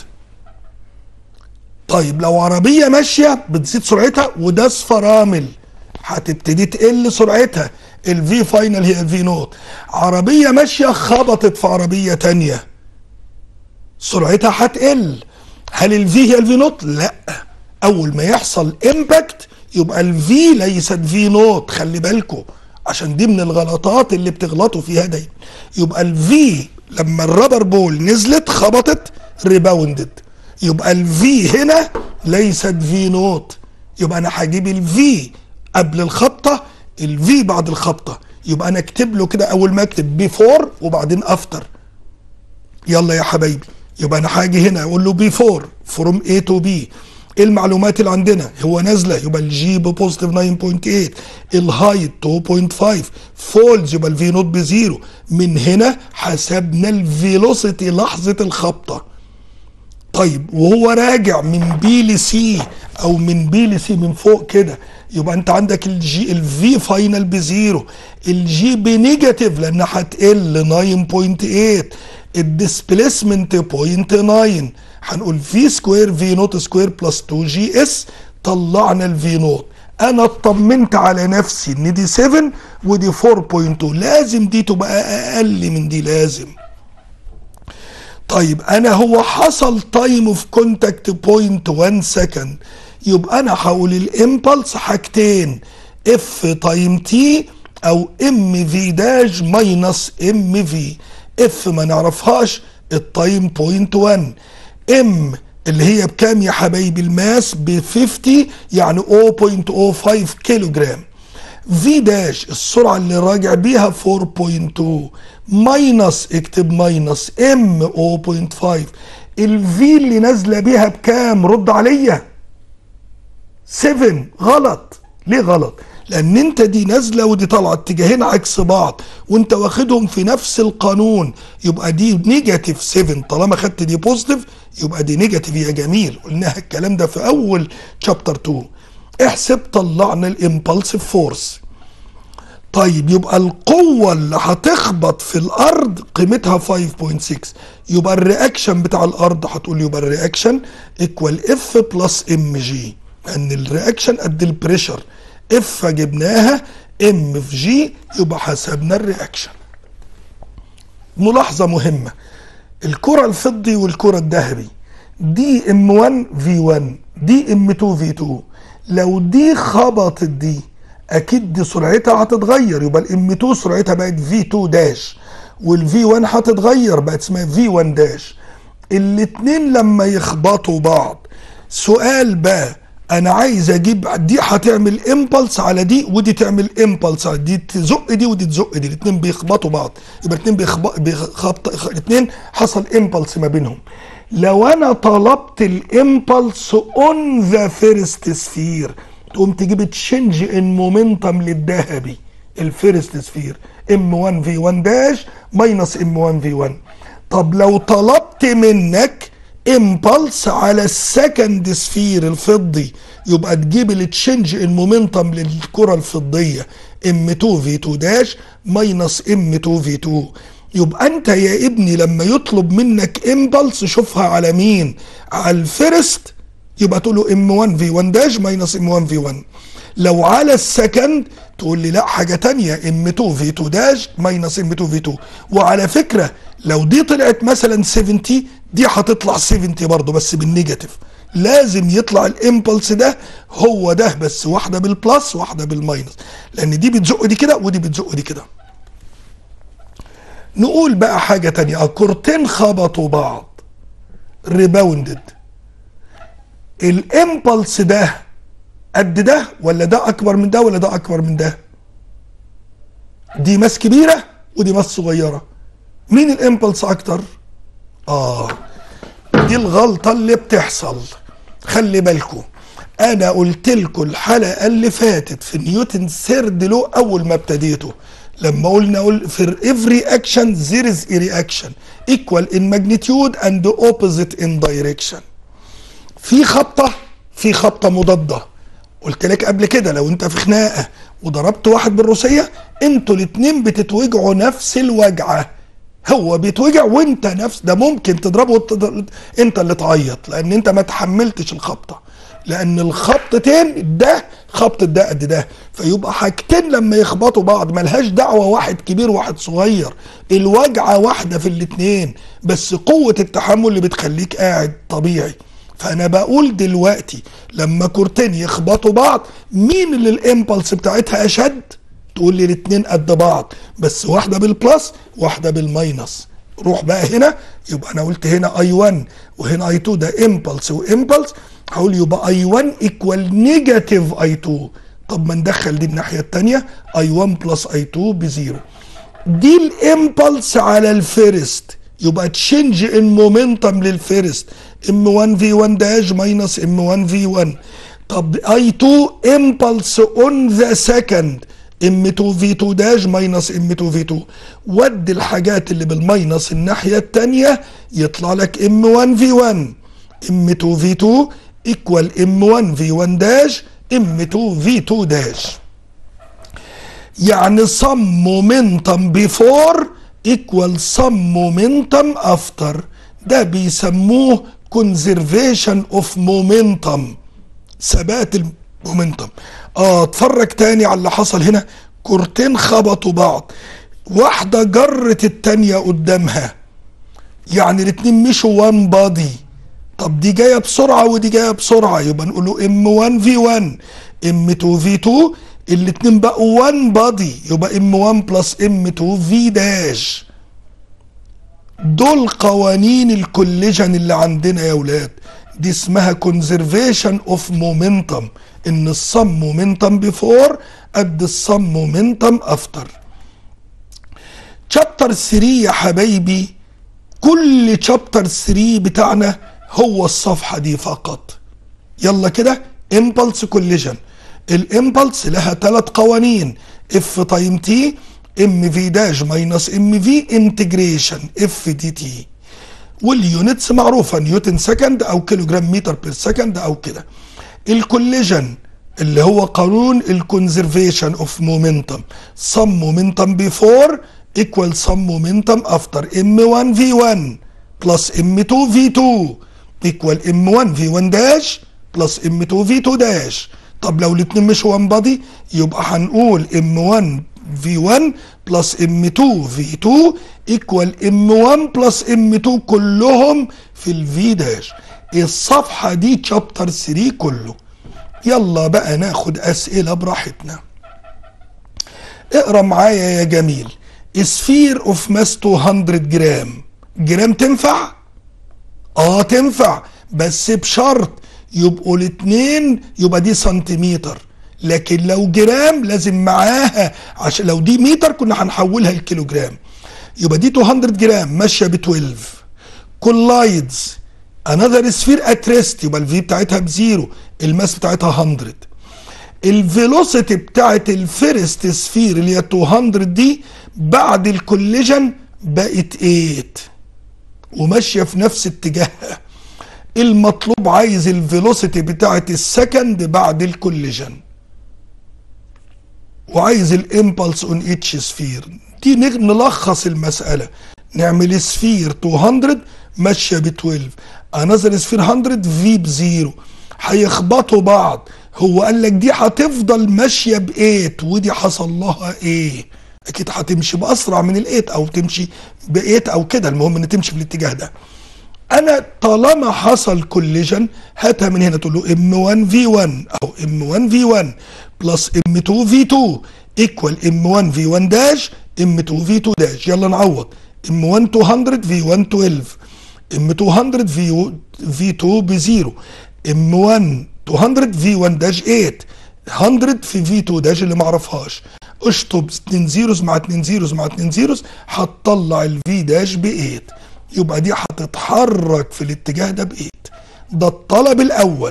طيب لو عربيه ماشيه بتزيد سرعتها وداس فرامل هتبتدي تقل سرعتها الفي فاينل هي الفي نوت عربيه ماشيه خبطت في عربيه تانية سرعتها هتقل هل الفي هي الفي نوت لا اول ما يحصل امباكت يبقى الفي ليست في نوت خلي بالكم عشان دي من الغلطات اللي بتغلطوا فيها دايما يبقى الفي لما الرابر بول نزلت خبطت ريباوندد يبقى الفي هنا ليست في نوت يبقى انا هجيب الفي قبل الخبطه الفي بعد الخبطه يبقى انا اكتب له كده اول ما اكتب بيفور وبعدين افتر يلا يا حبايبي يبقى انا هاجي هنا اقول له بيفور فروم A تو B ايه المعلومات اللي عندنا هو نازله يبقى الجي بوزيتيف 9.8 الهايت 2.5 فولز يبقى الفي نوت بزيرو من هنا حسبنا الفيلوسيتي لحظه الخبطه طيب وهو راجع من بي لسي او من بي لسي من فوق كده يبقى انت عندك الجي الفي فاينل بزيرو الجي بنيجاتيف لانها هتقل 9.8 الديسبيسمنت 0.9 هنقول في سكوير في نوت سكوير بلس 2 جي اس طلعنا الفي نوت انا اطمنت على نفسي ان دي 7 ودي 4.2 لازم دي تبقى اقل من دي لازم طيب انا هو حصل تايم اوف كونتاكت بوينت 1 سكند يبقى انا هقول الامبلس حاجتين اف تايم تي او ام في داش ماينس ام في اف ما نعرفهاش التايم بوينت 1 ام اللي هي بكام يا حبايبي الماس ب 50 يعني 0.05 كيلو جرام في داش السرعة اللي راجع بيها 4.2 ماينس اكتب ماينس ام 0.5 الفي اللي نازلة بيها بكام رد عليا 7 غلط ليه غلط لان انت دي نازله ودي طالعه اتجاهين عكس بعض وانت واخدهم في نفس القانون يبقى دي نيجاتيف 7 طالما خدت دي بوزيتيف يبقى دي نيجاتيف يا جميل قلناها الكلام ده في اول شابتر 2 احسب طلعنا الامبلسيف فورس طيب يبقى القوة اللي هتخبط في الأرض قيمتها 5.6 يبقى الرياكشن بتاع الأرض هتقول يبقى الرياكشن ايكوال اف بلس ام جي لأن الرياكشن قد البريشر اف جبناها ام في جي يبقى حسبنا الرياكشن ملاحظة مهمة الكرة الفضي والكرة الذهبي دي ام 1 في 1 دي ام 2 في 2 لو دي خبطت دي اكيد دي سرعتها هتتغير يبقى الام 2 سرعتها بقت في 2 داش والفي 1 هتتغير بقت اسمها في 1 داش الاتنين لما يخبطوا بعض سؤال بقى انا عايز اجيب دي هتعمل امبلس على دي ودي تعمل امبلس على دي تزق دي ودي تزق دي الاثنين بيخبطوا بعض يبقى الاثنين بيخبط بيخبط الاثنين حصل امبلس ما بينهم لو انا طلبت الامبلس اون ذا فيرست سفير تقوم تجيب تشنج ان مومنتم للذهبي الفيرست سفير ام 1 في 1 داش ماينس ام 1 في 1 طب لو طلبت منك امبلس على السكند سفير الفضي يبقى تجيب التشنج ان مومنتم للكره الفضيه ام 2 في 2 داش ماينس ام 2 في 2 يبقى انت يا ابني لما يطلب منك امبلس شوفها على مين على الفيرست يبقى تقول له ام 1 في 1 داش ماينس ام 1 في 1 لو على السكند تقول لي لا حاجه تانية ام 2 في 2 داش ماينس ام 2 في 2 وعلى فكره لو دي طلعت مثلا 70 دي هتطلع 70 برضه بس بالنيجاتيف لازم يطلع الامبلس ده هو ده بس واحده بالبلس واحده بالماينس لان دي بتزق دي كده ودي بتزق دي كده نقول بقى حاجه تانية كورتين خبطوا بعض ريباوندد الامبلس ده قد ده ولا ده اكبر من ده ولا ده اكبر من ده دي ماس كبيره ودي ماس صغيره مين الامبلس اكتر اه دي الغلطه اللي بتحصل خلي بالكم انا قلت لكم الحلقه اللي فاتت في نيوتن سيرد لو اول ما ابتديته لما قلنا قل في every action there is a reaction equal in magnitude and opposite in direction في خبطه في خبطه مضاده قلت لك قبل كده لو انت في خناقه وضربت واحد بالروسيه انتوا الاتنين بتتوجعوا نفس الوجعه هو بيتوجع وانت نفس ده ممكن تضربه وانت انت اللي تعيط لان انت ما تحملتش الخبطه لان الخبطتين ده خبطة ده قد ده فيبقى حاجتين لما يخبطوا بعض ملهاش دعوة واحد كبير واحد صغير الوجعة واحدة في الاتنين بس قوة التحمل اللي بتخليك قاعد طبيعي فانا بقول دلوقتي لما كورتين يخبطوا بعض مين اللي الامبلس بتاعتها اشد تقول لي الاتنين قد بعض بس واحدة بالبلس واحدة بالماينس روح بقى هنا يبقى انا قلت هنا اي 1 وهنا اي 2 ده امبلس وامبلس هقول يبقى اي 1 ايكوال نيجاتيف اي 2 طب ما ندخل دي الناحيه الثانيه اي 1 بلس اي 2 بزيرو دي الامبلس على الفيرست يبقى تشينج ان مومنتم للفيرست ام 1 في 1 داش ماينس ام 1 في 1 طب اي 2 امبلس اون ذا سكند ام 2 في 2 داش ماينس ام 2 في 2 ودي الحاجات اللي بالماينس الناحيه الثانيه يطلع لك ام 1 في 1 ام 2 في 2 ايكوال ام 1 في 1 داش ام 2 في 2 داش يعني sum momentum before equal sum momentum after ده بيسموه conservation of momentum ثبات المومنتم اه اتفرج تاني على اللي حصل هنا كورتين خبطوا بعض واحدة جرت التانية قدامها يعني الاتنين مشوا وان بادي طب دي جايه بسرعه ودي جايه بسرعه يبقى نقول له ام 1 في 1 ام 2 في 2 الاثنين بقوا 1 بادي يبقى ام 1 بلس ام 2 في داش دول قوانين الكوليجن اللي عندنا يا ولاد دي اسمها كونزرفيشن اوف مومنتم ان الصم مومنتم بيفور قد الصم مومنتم افتر شابتر 3 يا حبايبي كل شابتر 3 بتاعنا هو الصفحة دي فقط يلا كده امبلس كوليجن الامبلس لها ثلاث قوانين اف تايم تي ام في داش ماينس ام في انتجريشن اف دي تي واليونتس معروفة نيوتن سكند او كيلو جرام متر بير سكند او كده الكوليجن اللي هو قانون الكونزرفيشن اوف مومنتم سم مومنتم بيفور ايكوال سم مومنتم افتر ام 1 في 1 بلس ام 2 في 2 ايكوال ام 1 في 1 داش بلس ام 2 في 2 داش طب لو الاثنين مش 1 بادي يبقى هنقول ام 1 في 1 بلس ام 2 في 2 ايكوال ام 1 بلس ام 2 كلهم في الفي داش الصفحه دي تشابتر 3 كله يلا بقى ناخد اسئله براحتنا اقرا معايا يا جميل سفير اوف ماس 200 جرام جرام تنفع اه تنفع بس بشرط يبقوا الاتنين يبقى دي سنتيمتر لكن لو جرام لازم معاها عشان لو دي متر كنا هنحولها لكيلو جرام يبقى دي 200 جرام ماشيه ب 12 كولايدز انذر سفير ات ريست يبقى الفي بتاعتها بزيرو الماس بتاعتها 100 الفيلوسيتي بتاعت الفيرست سفير اللي هي 200 دي بعد الكوليجن بقت 8 وماشيه في نفس اتجاهها المطلوب عايز الفيلوسيتي بتاعت السكند بعد الكوليجن وعايز الامبلس اون اتش سفير دي نلخص المساله نعمل سفير 200 ماشيه ب 12 انذر سفير 100 في بزيرو هيخبطوا بعض هو قال لك دي هتفضل ماشيه ب 8 ودي حصل لها ايه اكيد هتمشي باسرع من ال8 او تمشي ب 8 او كده المهم ان تمشي في الاتجاه ده انا طالما حصل كوليجن هاتها من هنا تقول له ام 1 في 1 او ام 1 في 1 بلس ام 2 في 2 ايكوال ام 1 في 1 داش ام 2 في 2 داش يلا نعوض ام 1 200 في 1 12 ام 200 في في 2 بزيرو ام 1 200 في 1 داش 8 100 في في 2 داش اللي ما اعرفهاش اشطب 2 زيروز مع 2 زيروز مع 2 زيروز هتطلع الفي داش ب 8 يبقى دي هتتحرك في الاتجاه ده ب 8 ده الطلب الاول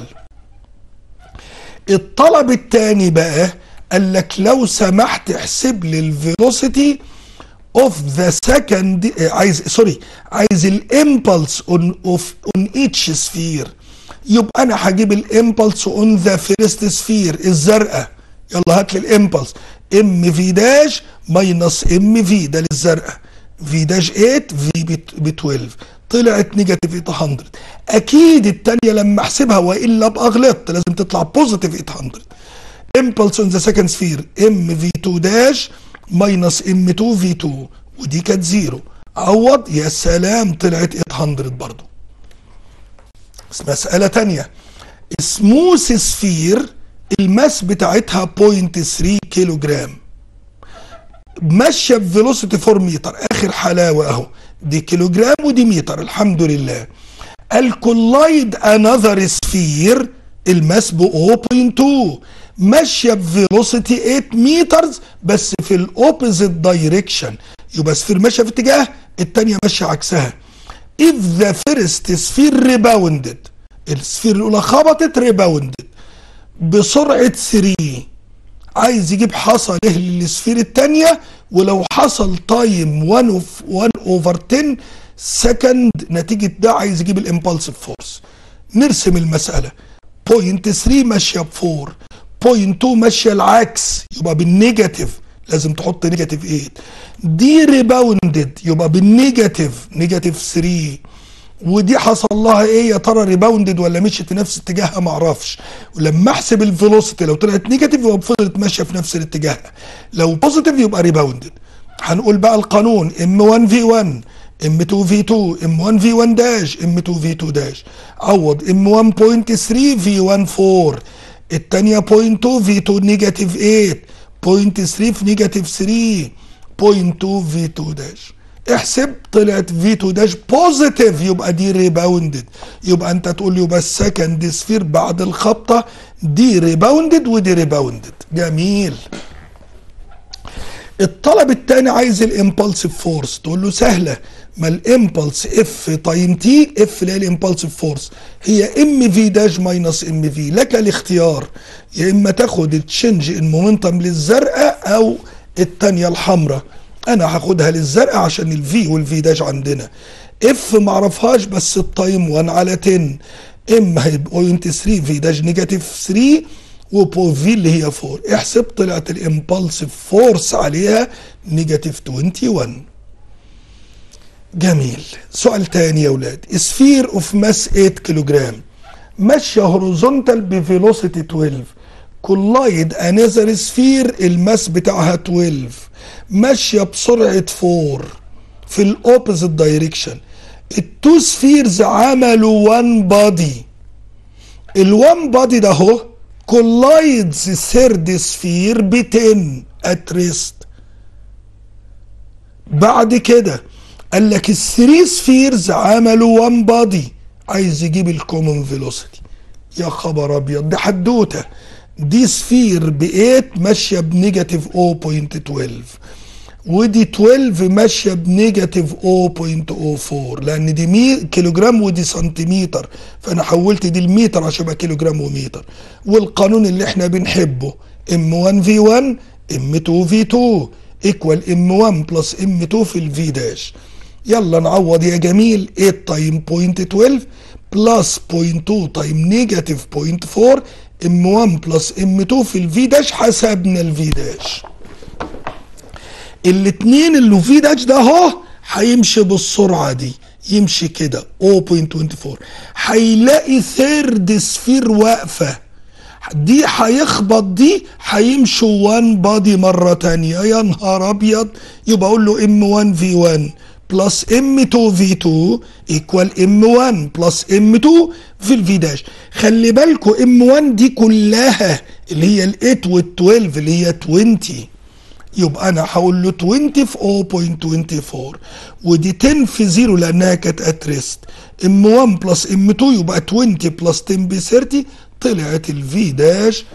الطلب الثاني بقى قال لك لو سمحت احسب لي الفيلوسيتي اوف ذا سكند عايز سوري عايز الامبلس اون اوف اون ايتش سفير يبقى انا هجيب الامبلس اون ذا فيرست سفير الزرقاء يلا هات لي الامبلس ام في داش ماينس ام في ده للزرقاء في داش 8 في ب 12 طلعت نيجاتيف 800 اكيد الثانيه لما احسبها والا ابقى غلطت لازم تطلع بوزيتيف 800 امبلس اون ذا سكند سفير ام في 2 داش ماينس ام 2 في 2 ودي كانت زيرو عوض يا سلام طلعت 800 برضو بس مسألة تانية سموث سفير الماس بتاعتها 0.3 كيلو جرام ماشية بفيلوسيتي 4 متر اخر حلاوة اهو دي كيلو جرام ودي متر الحمد لله الكولايد انذر سفير الماس ب 0.2 ماشيه بفيلوسيتي 8 مترز بس في الاوبوزيت دايركشن يبقى سفير ماشيه في اتجاه الثانيه ماشيه عكسها if the first sphere rebounded السفير الاولى خبطت ريباوندد بسرعه 3 عايز يجيب حصل ايه للسفير الثانيه ولو حصل تايم 1 اوف 1 اوفر 10 سكند نتيجه ده عايز يجيب الامبulsive فورس نرسم المساله بوينت 3 ماشيه ب 4 بوينت 2 ماشيه العكس يبقى بالنيجاتيف لازم تحط نيجاتيف 8 دي ريباوندد يبقى بالنيجاتيف نيجاتيف 3 ودي حصل لها ايه يا ترى ريباوندد ولا مشيت في نفس اتجاهها ما اعرفش ولما احسب الفيلوسيتي لو طلعت نيجاتيف يبقى فضلت ماشيه في نفس الاتجاه لو بوزيتيف يبقى ريباوندد هنقول بقى القانون ام 1 في 1 ام 2 في 2 ام 1 في 1 داش ام 2 في 2 داش عوض ام 1.3 في 1 4 الثانيه 0.2 في 2 نيجاتيف 8 0.3 في نيجاتيف 3 0.2 في 2 داش احسب طلعت في 2 داش بوزيتيف يبقى دي ريباوندد يبقى انت تقول لي يبقى السكند سفير بعد الخبطه دي ريباوندد ودي ريباوندد جميل الطلب الثاني عايز الامبلسيف فورس تقول له سهله ما الامبلس اف تايم تي اف اللي هي الامبلسيف فورس هي ام في داش ماينس ام في لك الاختيار يا اما تاخد التشنج المومنتم للزرقاء او الثانيه الحمراء انا هاخدها للزرقاء عشان الفي والفي داش عندنا اف ما اعرفهاش بس التايم 1 على 10 ام هيبقى 0.3 في داش نيجاتيف 3 وبو في اللي هي 4 احسب طلعت الامبلسيف فورس عليها نيجاتيف 21 جميل سؤال تاني يا ولاد سفير اوف ماس 8 كيلو جرام ماشيه هوريزونتال بفيلوسيتي 12 كولايد انذر سفير الماس بتاعها 12 ماشيه بسرعه 4 في الاوبوزيت دايركشن التو سفيرز عملوا 1 بادي الوان بادي ده اهو كولايدز ثيرد سفير ب 10 ات ريست بعد كده قال لك الثري سفيرز عملوا 1 بادي عايز يجيب الكومن فيلوسيتي يا خبر ابيض دي حدوته دي سفير ب 8 ماشيه بنيجاتيف 0.12 ودي 12 ماشيه بنيجاتيف 0.04 لان دي مي كيلوجرام ودي سنتيمتر فانا حولت دي المتر عشان يبقى كيلوجرام ومتر والقانون اللي احنا بنحبه M1 V1 M2 V2 equal M1 بلس M2 في الفي داش يلا نعوض يا جميل 8 تايم 0.12 بلس 0.2 تايم نيجاتيف 0.4 M1 بلس M2 في الفي داش حسبنا الفي داش الاتنين اللي في داش ده اهو هيمشي بالسرعه دي يمشي كده 0.24 هيلاقي ثيرد سفير واقفه دي هيخبط دي هيمشوا 1 بادي مره تانية يا نهار ابيض يبقى اقول له ام 1 في 1 بلس ام 2 في 2 ايكوال ام 1 بلس ام 2 في الفي داش خلي بالكوا ام 1 دي كلها اللي هي ال 8 وال 12 اللي هي 20 يبقى انا هقول له 20 في 0.24 ودي 10 في 0 لانها كانت ات ريست ام 1 بلس ام 2 يبقى 20 بلس 10 ب 30 طلعت الفي داش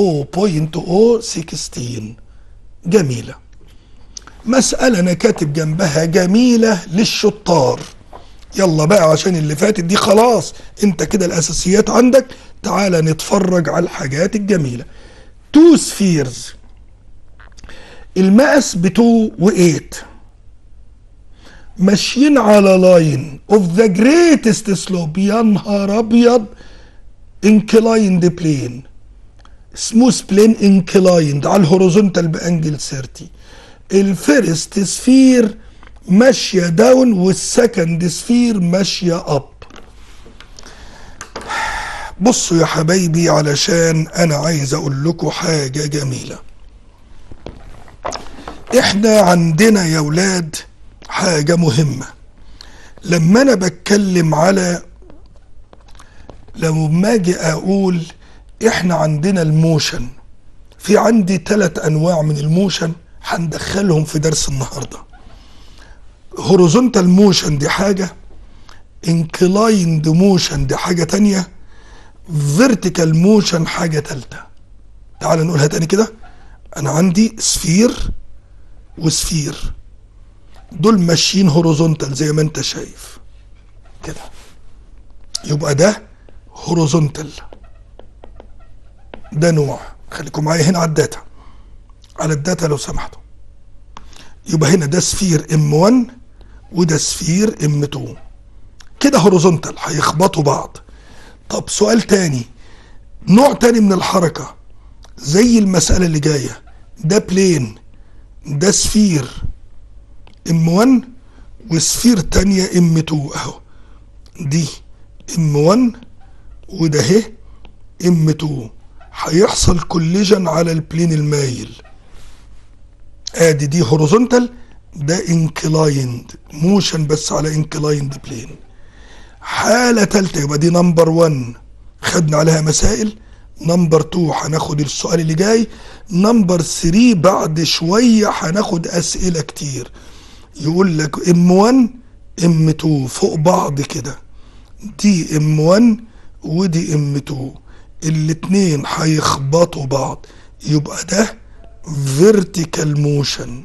0.016 جميله مسألة أنا كاتب جنبها جميلة للشطار يلا بقى عشان اللي فاتت دي خلاص انت كده الأساسيات عندك تعال نتفرج على الحاجات الجميلة تو سفيرز المقاس ب 2 و 8 ماشيين على لاين اوف ذا جريتست سلوب يا نهار ابيض انكلايند بلين سموث بلين انكلايند على الهوريزونتال بانجل 30 الفيرست سفير ماشيه داون والسكند سفير ماشيه اب بصوا يا حبايبي علشان انا عايز اقول لكم حاجه جميله احنا عندنا يا ولاد حاجه مهمه لما انا بتكلم على لما اجي اقول احنا عندنا الموشن في عندي ثلاث انواع من الموشن هندخلهم في درس النهارده هوريزونتال موشن دي حاجه انكلايند موشن دي حاجه تانية فيرتيكال موشن حاجه تالتة تعال نقولها تاني كده انا عندي سفير وسفير دول ماشيين هوريزونتال زي ما انت شايف كده يبقى ده هوريزونتال ده نوع خليكم معايا هنا على الداتا على الداتا لو سمحتوا يبقى هنا ده سفير ام 1 وده سفير ام 2 كده هوريزونتال هيخبطوا بعض طب سؤال تاني نوع تاني من الحركة زي المسألة اللي جاية ده بلين ده سفير ام 1 وسفير تانية ام 2 اهو دي ام 1 وده اهي ام 2 هيحصل كوليجن على البلين المايل ادي دي هوريزونتال ده انكلايند موشن بس على انكلايند بلين حالة تالتة يبقى دي نمبر 1 خدنا عليها مسائل نمبر 2 هناخد السؤال اللي جاي نمبر 3 بعد شوية هناخد أسئلة كتير يقول لك ام 1 ام 2 فوق بعض كده دي ام 1 ودي ام 2 الاتنين هيخبطوا بعض يبقى ده فيرتيكال موشن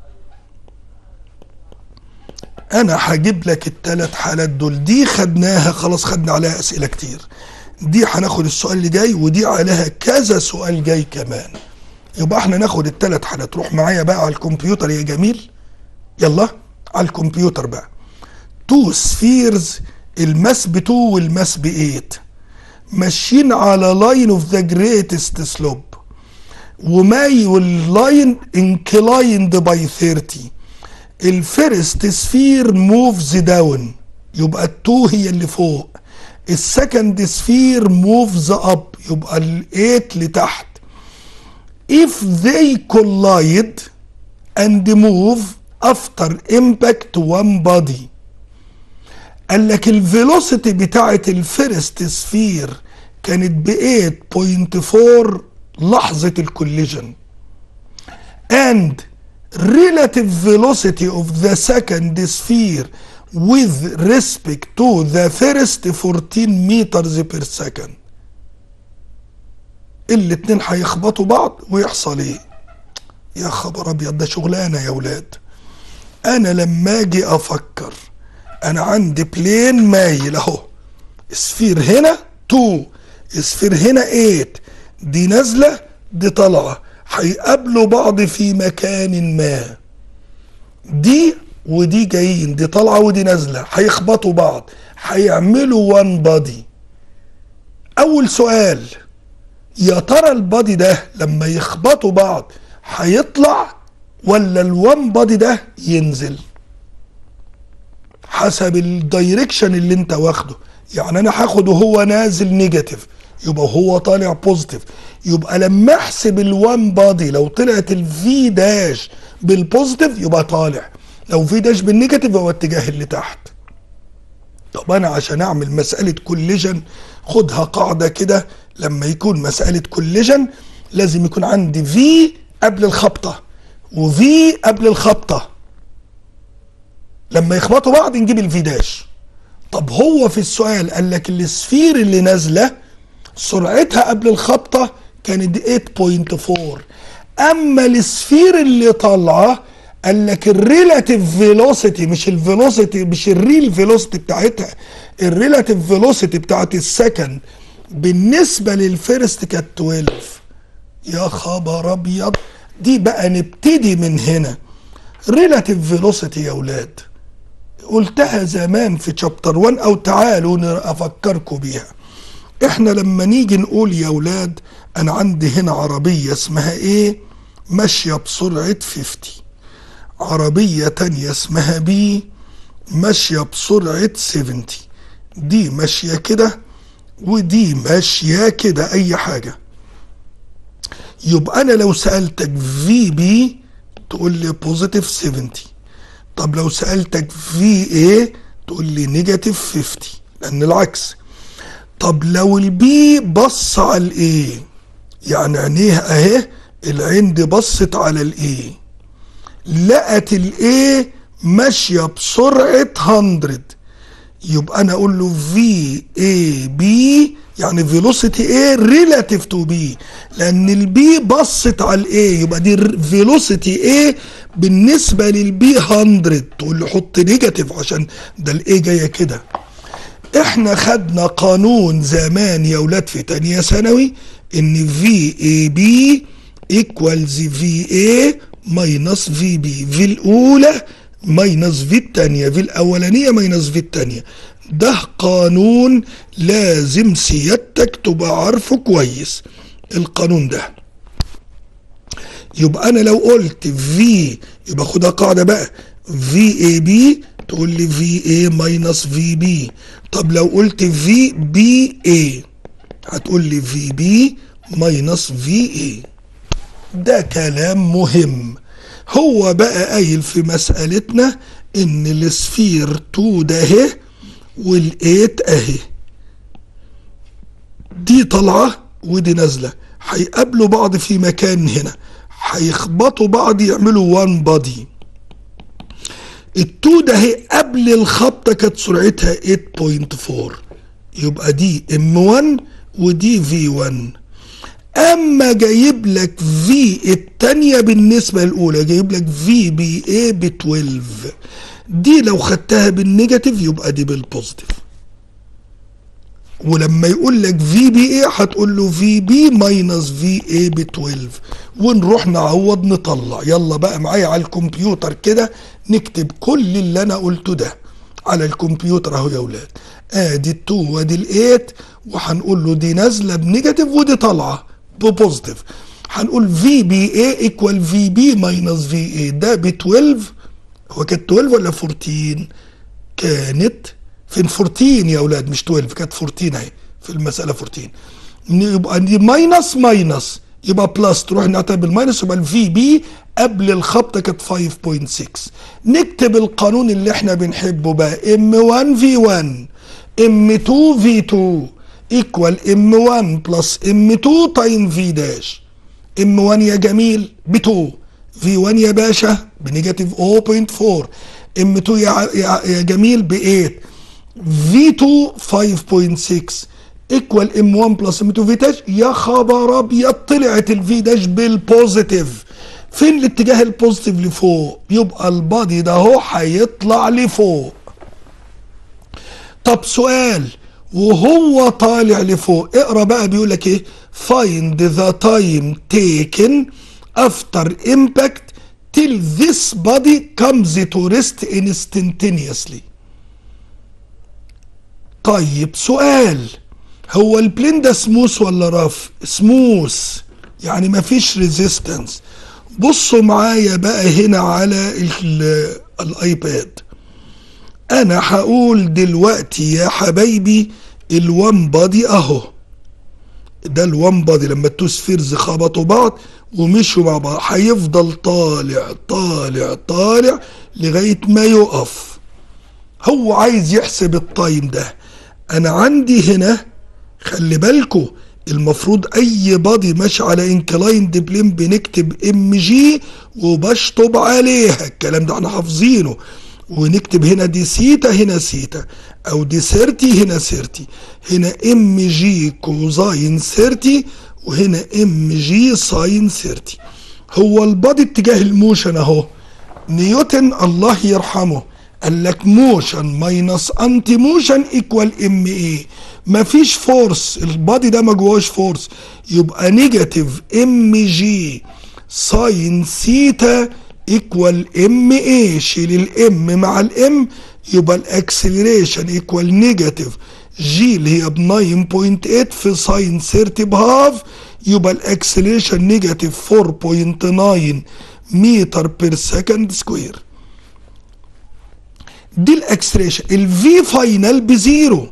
انا هجيب لك الثلاث حالات دول دي خدناها خلاص خدنا عليها اسئله كتير دي هناخد السؤال اللي جاي ودي عليها كذا سؤال جاي كمان يبقى احنا ناخد الثلاث حالات روح معايا بقى على الكمبيوتر يا جميل يلا على الكمبيوتر بقى تو سفيرز الماس ب 2 والماس ب 8 ماشيين على لاين اوف ذا جريتست سلوب وماي واللاين انكلايند باي 30 الفيرست سفير موفز داون يبقى التو هي اللي فوق السكند سفير موفز اب يبقى الايت لتحت if they collide and move after impact one body قال لك الفيلوسيتي بتاعت الفيرست سفير كانت ب 8.4 لحظة الكوليجن and relative velocity of the second sphere with respect to the first 14 meters per second الاتنين هيخبطوا بعض ويحصل ايه يا خبر ابيض ده شغلانه يا ولاد انا لما اجي افكر انا عندي بلين مايل اهو سفير هنا 2 سفير هنا 8 دي نازله دي طالعه هيقابلوا بعض في مكان ما دي ودي جايين دي طالعه ودي نازله هيخبطوا بعض هيعملوا وان بادي اول سؤال يا ترى البادي ده لما يخبطوا بعض هيطلع ولا الوان بادي ده ينزل حسب الدايركشن اللي انت واخده يعني انا هاخده هو نازل نيجاتيف يبقى هو طالع بوزيتيف يبقى لما احسب الوان بادي لو طلعت الفي داش بالبوزيتيف يبقى طالع لو في داش بالنيجاتيف هو اتجاه اللي تحت طب انا عشان اعمل مسألة كوليجن خدها قاعدة كده لما يكون مسألة كوليجن لازم يكون عندي في قبل الخبطة وفي قبل الخبطة لما يخبطوا بعض نجيب الفي داش طب هو في السؤال قال لك السفير اللي نازله سرعتها قبل الخبطه كانت 8.4 اما السفير اللي طالعه قال لك الريلاتيف فيلوسيتي مش الفيلوسيتي مش الريل فيلوسيتي بتاعتها الريلاتيف فيلوسيتي بتاعت السكند بالنسبه للفيرست كانت 12 يا خبر ابيض دي بقى نبتدي من هنا ريلاتيف فيلوسيتي يا اولاد قلتها زمان في شابتر 1 او تعالوا افكركم بيها احنا لما نيجي نقول يا اولاد انا عندي هنا عربية اسمها ايه ماشية بسرعة 50 عربية تانية اسمها بي ماشية بسرعة 70 دي ماشية كده ودي ماشية كده اي حاجة يبقى انا لو سألتك في بي تقول لي بوزيتيف 70 طب لو سألتك في ايه تقول لي نيجاتيف 50 لان العكس طب لو البي بص على الايه يعني عينيه اهي العين دي بصت على الايه لقت الايه ماشيه بسرعه 100 يبقى انا اقول له في اي بي يعني فيلوسيتي ايه ريلاتيف تو بي لان البي بصت على الايه يبقى دي فيلوسيتي ايه بالنسبه للبي 100 تقول له حط نيجاتيف عشان ده الايه جايه كده احنا خدنا قانون زمان يا ولاد في تانية ثانوي ان في اي بي ايكوالز في اي ماينس في بي في الاولى ماينس في التانية في الاولانية ماينس في التانية ده قانون لازم سيادتك تبقى عارفه كويس القانون ده يبقى انا لو قلت في يبقى خدها قاعده بقى في اي بي تقول لي في اي ماينس في بي طب لو قلت في بي اي هتقول لي في بي ماينس في اي ده كلام مهم هو بقى قايل في مسألتنا ان السفير 2 ده اهي والايت اهي دي طالعه ودي نازله هيقابلوا بعض في مكان هنا هيخبطوا بعض يعملوا وان بادي التو ده هي قبل الخبطه كانت سرعتها 8.4 يبقى دي ام 1 ودي في 1 اما جايب لك في التانية بالنسبة الاولى جايب لك في بي اي ب 12 دي لو خدتها بالنيجاتيف يبقى دي بالبوزيتيف ولما يقول لك في بي اي هتقول له في بي ماينس في اي ب 12 ونروح نعوض نطلع يلا بقى معايا على الكمبيوتر كده نكتب كل اللي انا قلته ده على الكمبيوتر اهو يا اولاد ادي ال 2 وادي ال 8 وهنقول له دي نازله بنيجاتيف ودي طالعه ببوزيتيف هنقول في بي اي ايكوال في بي ماينس في اي ده ب 12 هو كانت 12 ولا 14 كانت فين 14 يا اولاد مش 12 كانت 14 اهي في المساله 14 يبقى دي ماينس ماينس يبقى بلس تروح نعتبر بالماينس يبقى الفي بي قبل الخبطه كانت 5.6 نكتب القانون اللي احنا بنحبه بقى ام 1 في 1 ام 2 في 2 ايكوال ام 1 بلس ام 2 تايم في داش ام 1 يا جميل ب 2 في 1 يا باشا بنيجاتيف 0.4 ام 2 يا, يا, يا جميل ب 8 في 2 5.6 ايكوال ام 1 بلس ام 2 في داش يا خبر ابيض طلعت الفي داش بالبوزيتيف فين الاتجاه البوزيتيف لفوق يبقى البادي ده اهو هيطلع لفوق طب سؤال وهو طالع لفوق اقرا بقى بيقول لك ايه find the time taken after impact till this body comes to rest instantaneously طيب سؤال هو البلين ده سموث ولا رف سموث يعني مفيش ريزيستنس بصوا معايا بقى هنا على ال- الايباد انا هقول دلوقتي يا حبايبي الوان بادي اهو ده الوان بادي لما التو سفيرز خبطوا بعض ومشوا مع بعض هيفضل طالع طالع طالع لغايه ما يقف هو عايز يحسب التايم ده انا عندي هنا خلي بالكو المفروض اي بادي ماشي على انكلايند بلين بنكتب ام جي وبشطب عليها الكلام ده احنا حافظينه ونكتب هنا دي سيتا هنا سيتا او دي سيرتي هنا سيرتي هنا ام جي كوزاين سيرتي وهنا ام جي ساين سيرتي هو البادي اتجاه الموشن اهو نيوتن الله يرحمه قال لك موشن ماينس انتي موشن ايكوال ام اي مفيش فورس البادي ده ما جواش فورس يبقى نيجاتيف ام جي ساين سيتا ايكوال ام اي شيل الام مع الام يبقى الاكسلريشن ايكوال نيجاتيف جي اللي هي ب 9.8 في ساين 30 بهاف يبقى الاكسلريشن نيجاتيف 4.9 متر بير سكند سكوير دي الاكسلريشن الفي فاينل بزيرو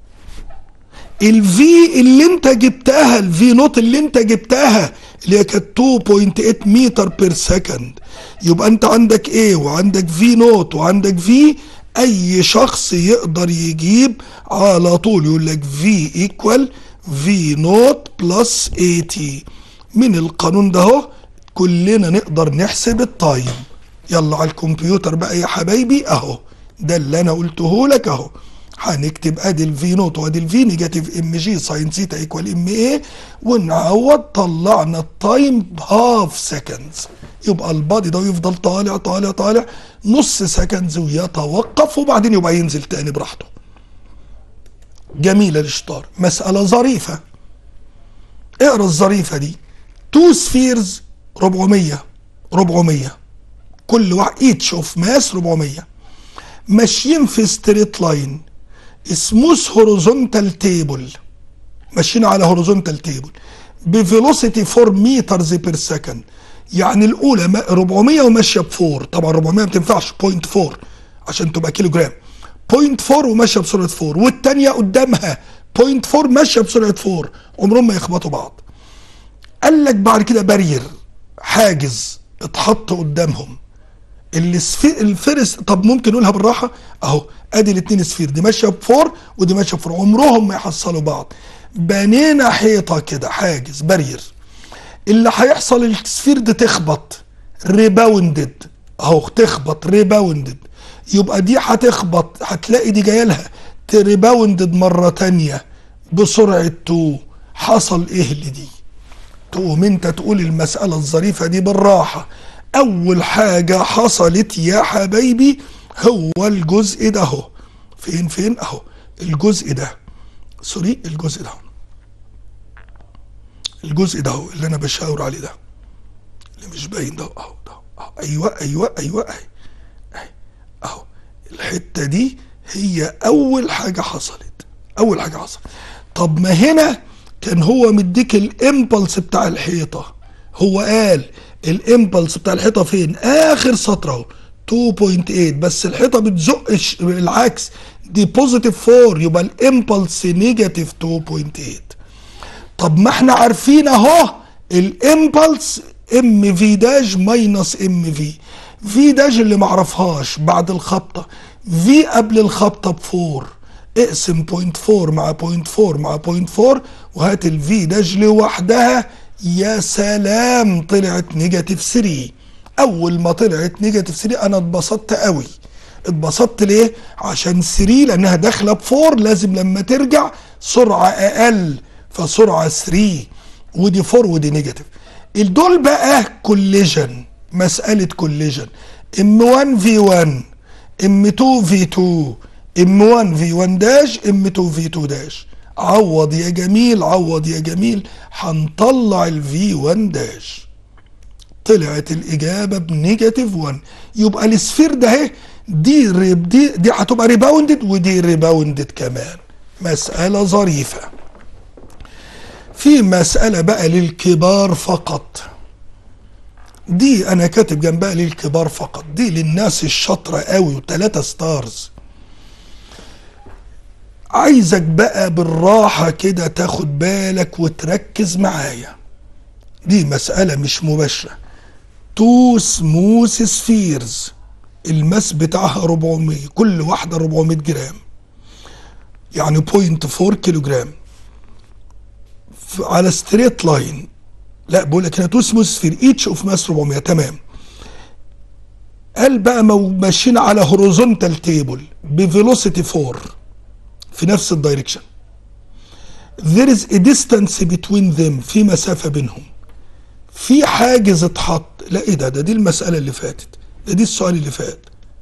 الفي اللي انت جبتها الفي نوت اللي انت جبتها اللي هي كانت 2.8 متر بير سكند يبقى انت عندك ايه وعندك في نوت وعندك في اي شخص يقدر يجيب على طول يقول لك في ايكوال في نوت بلس 80 من القانون ده اهو كلنا نقدر نحسب التايم يلا على الكمبيوتر بقى يا حبايبي اهو ده اللي انا قلته لك اهو هنكتب ادي الفي نوت وادي الفي نيجاتيف ام جي ساين سيتا ايكوال ام اي ونعوض طلعنا التايم بهاف سكندز يبقى البادي ده يفضل طالع طالع طالع نص سكندز ويتوقف وبعدين يبقى ينزل تاني براحته جميلة الاشطار مسألة ظريفة اقرا الظريفة دي تو سفيرز 400 400 كل واحد ايتش اوف ماس 400 ماشيين في ستريت لاين سموث هوريزونتال تيبل ماشيين على هوريزونتال تيبل بفيلوسيتي 4 مترز بير سكند يعني الاولى ما- 400 وماشيه ب 4 طبعا 400 ما تنفعش 0.4 عشان تبقى كيلو جرام 0.4 وماشيه بسرعه 4 والثانيه قدامها 0.4 ماشيه بسرعه 4 عمرهم ما يخبطوا بعض قال لك بعد كده بارير حاجز اتحط قدامهم السفير الفرس طب ممكن نقولها بالراحه اهو ادي الاثنين سفير دي ماشيه بفور ودي ماشيه بفور عمرهم ما يحصلوا بعض بنينا حيطه كده حاجز بارير اللي هيحصل السفير دي تخبط ريباوندد اهو تخبط ريباوندد يبقى دي هتخبط هتلاقي دي جايه لها تريباوندد مره تانية بسرعه 2 حصل ايه لدي تقوم انت تقول المسألة الظريفة دي بالراحة أول حاجة حصلت يا حبايبي هو الجزء ده اهو فين فين اهو الجزء ده سوري الجزء ده الجزء ده اهو اللي انا بشاور عليه ده اللي مش باين ده اهو ده أهو. ايوه ايوه ايوه اهي اهي اهو الحته دي هي اول حاجه حصلت اول حاجه حصلت طب ما هنا كان هو مديك الامبلس بتاع الحيطه هو قال الامبلس بتاع الحيطه فين اخر سطر اهو 2.8 بس الحيطه بتزق الش- العكس دي بوزيتيف 4 يبقى الامبلس نيجاتيف 2.8 طب ما احنا عارفين اهو الامبلس ام في داش ماينس ام في في داش اللي معرفهاش بعد الخبطه في قبل الخبطه بفور اقسم بوينت فور مع بوينت فور مع بوينت فور وهات الفي داش لوحدها يا سلام طلعت نيجاتيف 3 اول ما طلعت نيجاتيف 3 انا اتبسطت قوي اتبسطت ليه عشان 3 لانها داخله بفور لازم لما ترجع سرعه اقل فسرعه 3 ودي 4 ودي نيجاتيف دول بقى كوليجن مسألة كوليجن ام 1 في 1 ام 2 في 2 ام 1 في 1 داش ام 2 في 2 داش عوض يا جميل عوض يا جميل هنطلع الفي 1 داش طلعت الاجابه بنيجاتيف 1 يبقى السفير ده اهي دي ريب دي دي هتبقى ريباوندد ودي ريباوندد كمان مساله ظريفه في مساله بقى للكبار فقط دي انا كاتب جنبها للكبار فقط دي للناس الشاطره قوي وثلاثه ستارز عايزك بقى بالراحة كده تاخد بالك وتركز معايا دي مسألة مش مباشرة تو سموث سفيرز الماس بتاعها 400 كل واحدة 400 جرام يعني 0.4 كيلو جرام على ستريت لاين لا بقول لك هنا تو سموث سفير ايتش اوف ماس 400 تمام قال بقى ماشيين على هوريزونتال تيبل بفيلوسيتي 4 في نفس الدايركشن there is a distance between them في مسافة بينهم في حاجز اتحط لا ايه ده ده دي المسألة اللي فاتت ده دي السؤال اللي فات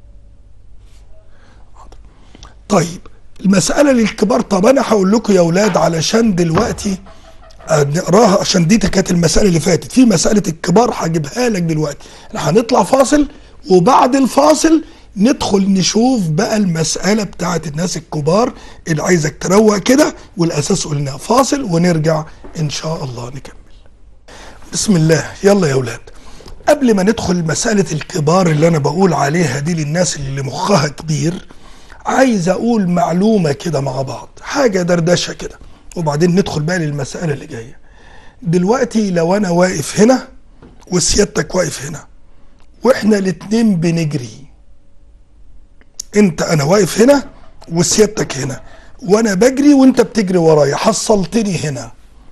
طيب المسألة للكبار طب انا هقول لكم يا اولاد علشان دلوقتي نقراها عشان دي كانت المسألة اللي فاتت في مسألة الكبار هجيبها لك دلوقتي احنا هنطلع فاصل وبعد الفاصل ندخل نشوف بقى المسألة بتاعت الناس الكبار اللي عايزك تروق كده والأساس قلنا فاصل ونرجع إن شاء الله نكمل بسم الله يلا يا أولاد قبل ما ندخل مسألة الكبار اللي أنا بقول عليها دي للناس اللي مخها كبير عايز أقول معلومة كده مع بعض حاجة دردشة كده وبعدين ندخل بقى للمسألة اللي جاية دلوقتي لو أنا واقف هنا وسيادتك واقف هنا وإحنا الاتنين بنجري انت انا واقف هنا وسيادتك هنا وانا بجري وانت بتجري ورايا حصلتني هنا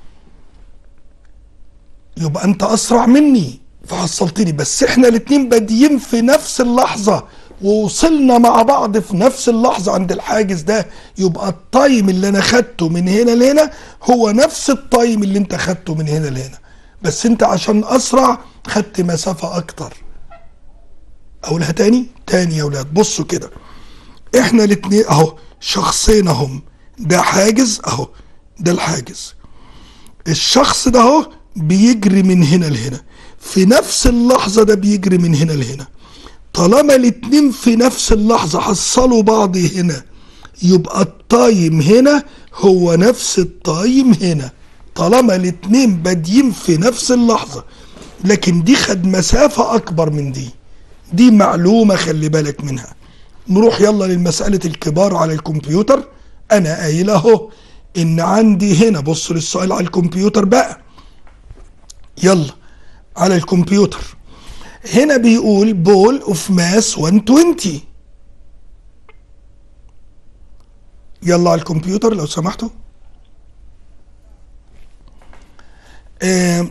يبقى انت اسرع مني فحصلتني بس احنا الاتنين بادئين في نفس اللحظة ووصلنا مع بعض في نفس اللحظة عند الحاجز ده يبقى التايم اللي انا خدته من هنا لهنا هو نفس التايم اللي انت خدته من هنا لهنا بس انت عشان اسرع خدت مسافة اكتر اقولها تاني تاني يا ولاد بصوا كده احنا الاتنين اهو شخصين اهم ده حاجز اهو ده الحاجز الشخص ده اهو بيجري من هنا لهنا في نفس اللحظة ده بيجري من هنا لهنا طالما الاتنين في نفس اللحظة حصلوا بعض هنا يبقى التايم هنا هو نفس التايم هنا طالما الاتنين بادئين في نفس اللحظة لكن دي خد مسافة أكبر من دي دي معلومة خلي بالك منها نروح يلا للمسألة الكبار على الكمبيوتر أنا قايل أهو إن عندي هنا بص للسؤال على الكمبيوتر بقى يلا على الكمبيوتر هنا بيقول بول اوف ماس 120 يلا على الكمبيوتر لو سمحتوا آه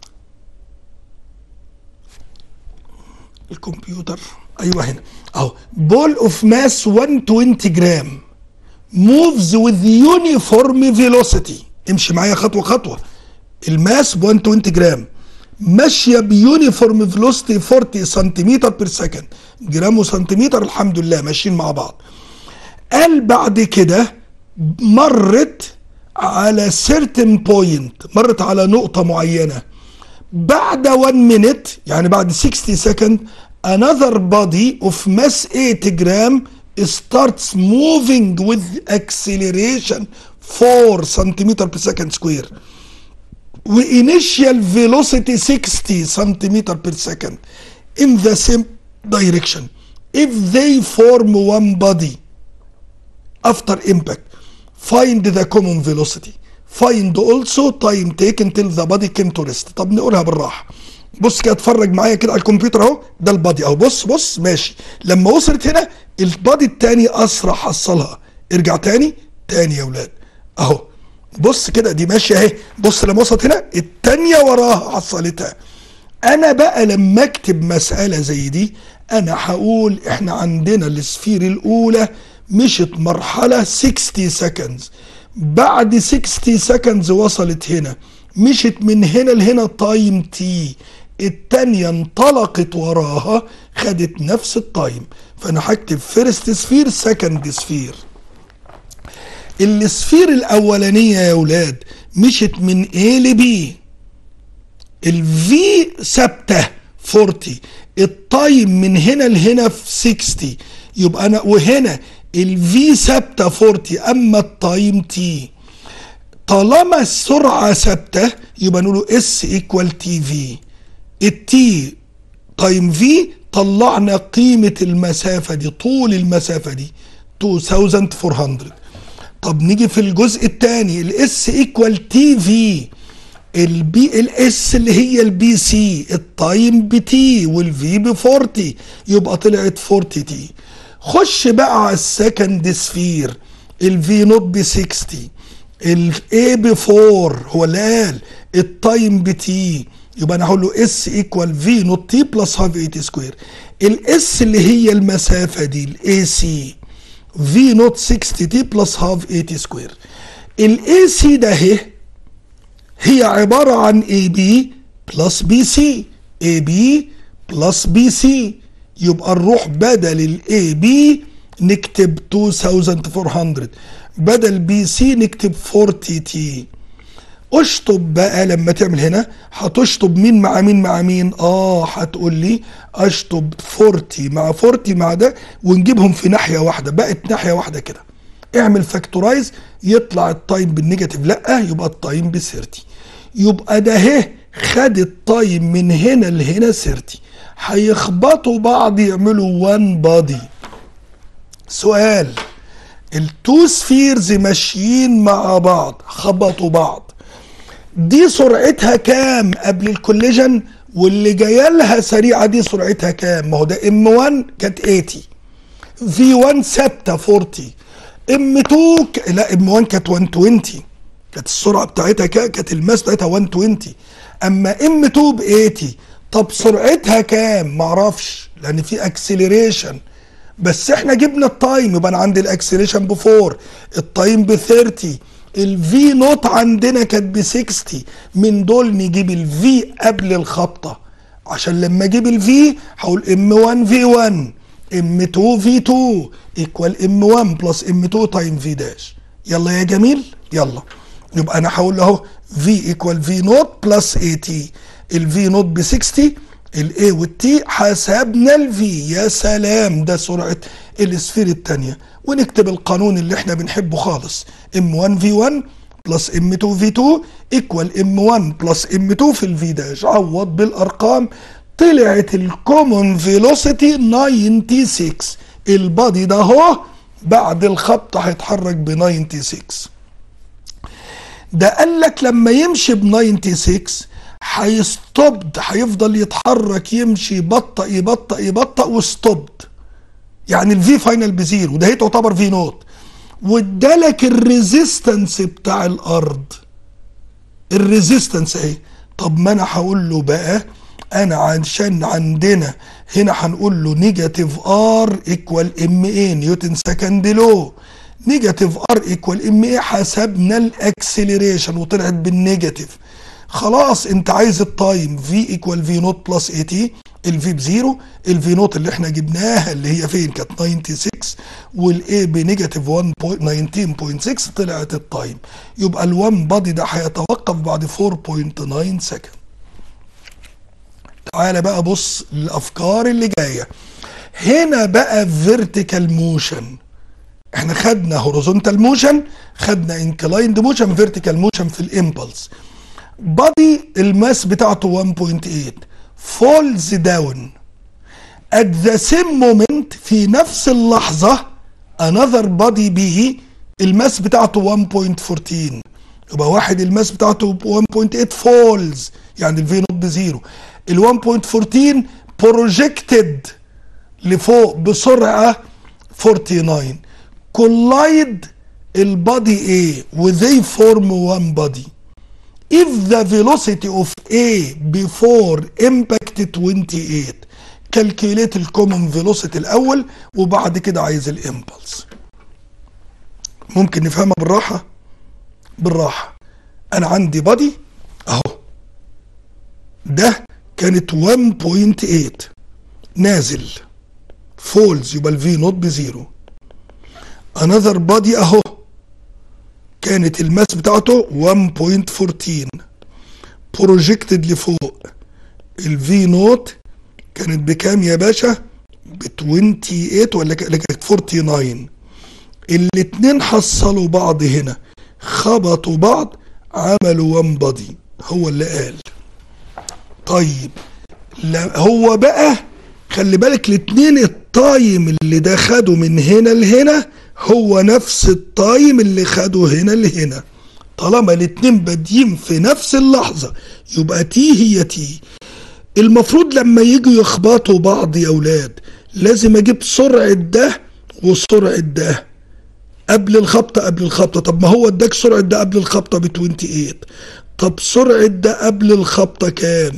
الكمبيوتر ايوه هنا اهو بول اوف ماس 120 جرام موفز وذ يونيفورم فيلوسيتي امشي معايا خطوه خطوه الماس ب 120 جرام ماشيه بيونيفورم فيلوسيتي 40 سنتيمتر بير سكند جرام وسنتيمتر الحمد لله ماشيين مع بعض قال بعد كده مرت على سيرتن بوينت مرت على نقطه معينه بعد 1 minute يعني بعد 60 second another body of mass 8 gram starts moving with acceleration 4 centimeter per second square وinitial velocity 60 centimeter per second in the same direction if they form one body after impact find the common velocity find also time taken till the body came to rest طب نقولها بالراحه بص كده اتفرج معايا كده على الكمبيوتر اهو ده البادي اهو بص بص ماشي لما وصلت هنا البادي التاني اسرع حصلها ارجع تاني تاني يا ولاد اهو بص كده دي ماشيه اهي بص لما وصلت هنا التانيه وراها حصلتها انا بقى لما اكتب مساله زي دي انا هقول احنا عندنا السفير الاولى مشت مرحله 60 سكندز بعد 60 سكندز وصلت هنا مشت من هنا لهنا تايم تي التانية انطلقت وراها خدت نفس التايم فانا هكتب فيرست سفير سكند سفير السفير الاولانية يا اولاد مشت من A ل B الفي ثابته 40 التايم من هنا لهنا في 60 يبقى انا وهنا الفي ثابته 40 اما التايم تي طالما السرعه ثابته يبقى نقول اس ايكوال تي في التي تايم في طلعنا قيمه المسافه دي طول المسافه دي 2400 طب نيجي في الجزء الثاني الاس ايكوال تي في البي الاس اللي هي البي سي التايم بتي والفي ب 40 يبقى طلعت 40 تي خش بقى على السكند سفير الفي نوت ب 60 الاي ب 4 هو اللي قال التايم بتي يبقى انا هقول له اس ايكوال في نوت تي بلس هاف 8 سكوير الاس اللي هي المسافه دي الاي سي في نوت 60 تي بلس هاف 80 سكوير الاي سي ده اهي هي عبارة عن AB بلس BC AB بلس BC يبقى نروح بدل ال AB نكتب 2400 بدل BC نكتب 40T اشطب بقى لما تعمل هنا هتشطب مين مع مين مع مين اه هتقول لي اشطب 40 مع 40 مع ده ونجيبهم في ناحيه واحده بقت ناحيه واحده كده اعمل فاكتورايز يطلع التايم بالنيجاتيف لا يبقى التايم ب 30 يبقى ده اهي خد التايم من هنا لهنا 30 هيخبطوا بعض يعملوا وان بادي سؤال التو سفيرز ماشيين مع بعض خبطوا بعض دي سرعتها كام قبل الكوليجن واللي جايه لها سريعه دي سرعتها كام ما هو ده ام 1 كانت 80 في 1 ثابته 40 ام 2 ك... لا ام 1 كانت 120 كانت السرعه بتاعتها كانت الماس بتاعتها 120 اما ام 2 ب 80 طب سرعتها كام معرفش لان في اكسلريشن بس احنا جبنا التايم يبقى انا عندي الاكسلريشن ب 4 التايم ب 30 الفي نوت عندنا كانت ب 60 من دول نجيب الفي قبل الخبطه عشان لما اجيب الفي هقول ام 1 في 1 ام 2 في 2 ايكوال ام 1 بلس ام 2 تايم في داش يلا يا جميل يلا يبقى انا هقول اهو في ايكوال في نوت بلس اي تي الفي نوت ب 60 الاي والتي حسبنا الفي يا سلام ده سرعه السفير الثانيه ونكتب القانون اللي احنا بنحبه خالص ام 1 في 1 بلس ام 2 في 2 ايكوال ام 1 بلس ام 2 في الفي داش عوض بالارقام طلعت الكومون فيلوسيتي 96 البادي ده اهو بعد الخبط هيتحرك ب 96 ده قال لك لما يمشي ب 96 هيستوبد هيفضل يتحرك يمشي يبطأ يبطأ يبطأ وستوبد يعني الفي فاينل بزيرو ده هي تعتبر في نوت وادالك الريزيستنس بتاع الارض الريزيستنس اهي طب ما انا هقول له بقى انا عشان عندنا هنا هنقول له نيجاتيف ار ايكوال ام اي نيوتن سكند لو نيجاتيف ار ايكوال ام اي حسبنا الاكسلريشن وطلعت بالنيجاتيف خلاص انت عايز التايم في ايكوال في نوت بلس اي تي الفي بزيرو الفي نوت اللي احنا جبناها اللي هي فين كانت 96 والاي بنيجاتيف 19.6 طلعت التايم يبقى ال1 بادي ده هيتوقف بعد 4.9 سكند تعالى بقى بص الافكار اللي جايه هنا بقى فيرتيكال موشن احنا خدنا هوريزونتال موشن خدنا انكلايند موشن فيرتيكال موشن في الامبلس بادي الماس بتاعته 1.8 فولز داون at the same moment في نفس اللحظة another body به الماس بتاعته 1.14 يبقى واحد الماس بتاعته 1.8 فولز يعني الفي نوت بزيرو ال 1.14 بروجكتد لفوق بسرعة 49 كولايد البادي A وذي فورم one body if the velocity of A before impact 28 calculate الكومن velocity الأول وبعد كده عايز الامبلس ممكن نفهمها بالراحة بالراحة أنا عندي بادي أهو ده كانت 1.8 نازل فولز يبقى الفي نوت بزيرو انذر بادي اهو كانت الماس بتاعته 1.14 بروجكتد لفوق الفي نوت كانت بكام يا باشا ب 28 ولا كانت 49 الاتنين حصلوا بعض هنا خبطوا بعض عملوا وان بادي هو اللي قال طيب لا هو بقى خلي بالك الاتنين التايم اللي ده خده من هنا لهنا هو نفس التايم اللي خده هنا لهنا طالما الاتنين بادئين في نفس اللحظة يبقى تي هي تي المفروض لما يجوا يخبطوا بعض يا اولاد لازم اجيب سرعة ده وسرعة ده قبل الخبطة قبل الخبطة طب ما هو اداك سرعة ده قبل الخبطة ب 28 طب سرعة ده قبل الخبطة كام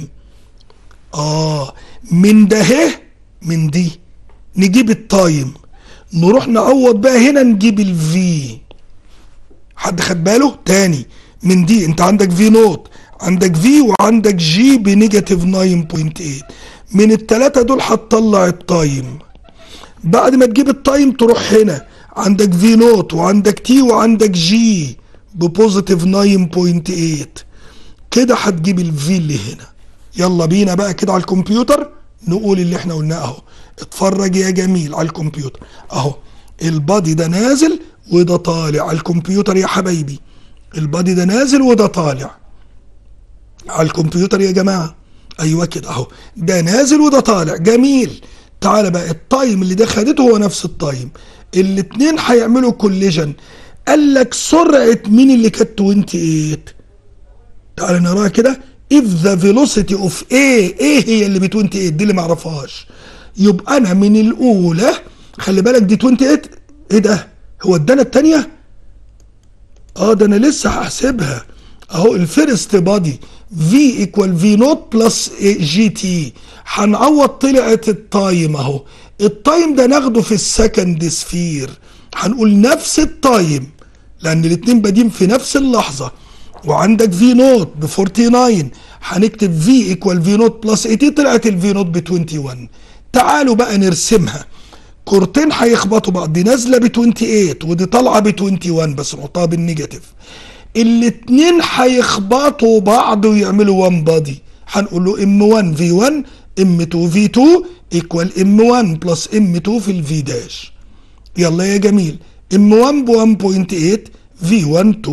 اه من ده اهي من دي نجيب التايم نروح نعوض بقى هنا نجيب الفي حد خد باله تاني من دي انت عندك في نوت عندك في وعندك جي بنيجاتيف 9.8 من التلاتة دول هتطلع التايم بعد ما تجيب التايم تروح هنا عندك في نوت وعندك تي وعندك جي ببوزيتيف 9.8 كده هتجيب الفي اللي هنا يلا بينا بقى كده على الكمبيوتر نقول اللي احنا قلناه اهو اتفرج يا جميل على الكمبيوتر اهو البادي ده نازل وده طالع على الكمبيوتر يا حبايبي البادي ده نازل وده طالع على الكمبيوتر يا جماعه ايوه كده اهو ده نازل وده طالع جميل تعالى بقى التايم اللي ده خدته هو نفس التايم الاتنين هيعملوا كوليجن قال لك سرعه مين اللي كانت 28 تعالى نراها كده if the velocity of A ايه هي اللي ب 28 دي اللي ما اعرفهاش يبقى انا من الاولى خلي بالك دي 28 ايه ده هو ادانا الثانيه اه ده انا لسه هحسبها اهو الفيرست بادي في ايكوال في نوت بلس جي تي هنعوض طلعت التايم اهو التايم ده ناخده في السكند سفير هنقول نفس التايم لان الاتنين بادين في نفس اللحظه وعندك في نوت ب 49 هنكتب في ايكوال في نوت بلس 80 طلعت الفي نوت ب 21 تعالوا بقى نرسمها كورتين هيخبطوا بعض دي نازله ب 28 ودي طالعه ب 21 بس نحطها بالنيجاتيف الاتنين هيخبطوا بعض ويعملوا 1 بادي هنقول له ام 1 في 1 ام 2 في 2 ايكوال ام 1 بلس ام 2 في الفي داش يلا يا جميل ام 1 ب 1.8 في 1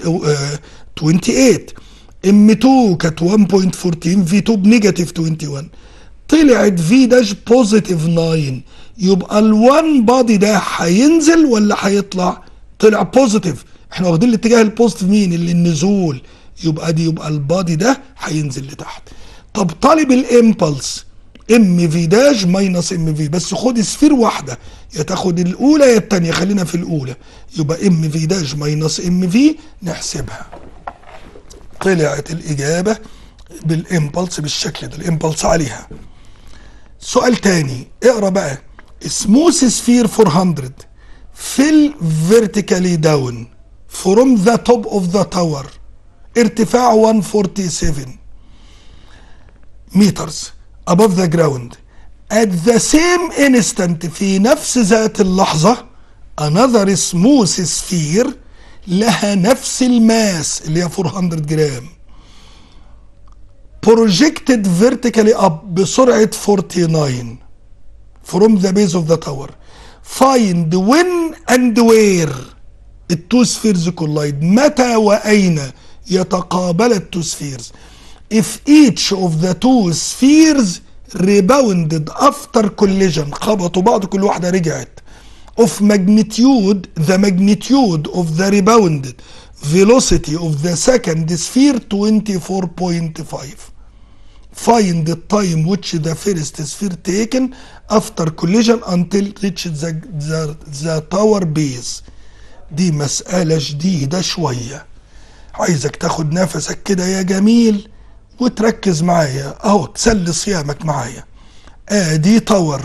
2.28 ام 2 كانت 1.14 في 2 بنيجاتيف 21 طلعت في داش بوزيتيف 9 يبقى ال1 بادي ده هينزل ولا هيطلع؟ طلع بوزيتيف احنا واخدين الاتجاه البوزيتيف مين؟ اللي النزول يبقى دي يبقى البادي ده هينزل لتحت طب طالب الامبلس ام في داش ماينس ام في بس خد سفير واحده يا تاخد الاولى يا الثانيه خلينا في الاولى يبقى ام في داش ماينس ام في نحسبها طلعت الاجابه بالامبلس بالشكل ده الامبلس عليها سؤال تاني اقرا بقى سموث سفير 400 فيل فيرتيكالي داون فروم ذا توب اوف ذا تاور ارتفاع 147 meters above the ground at the same instant في نفس ذات اللحظة another smooth sphere لها نفس الماس اللي هي 400 جرام projected vertically up بسرعة 49 from the base of the tower find when and where التو سفيرز collide متى وأين يتقابل التو سفيرز if each of the two spheres rebounded after collision خبطوا بعض كل واحدة رجعت of magnitude the magnitude of the rebounded velocity of the second sphere 24.5 find the time which the first sphere taken after collision until reached the, the, the tower base دي مسألة جديدة شوية عايزك تاخد نفسك كده يا جميل وتركز معايا اهو تسلي صيامك معايا ادي تاور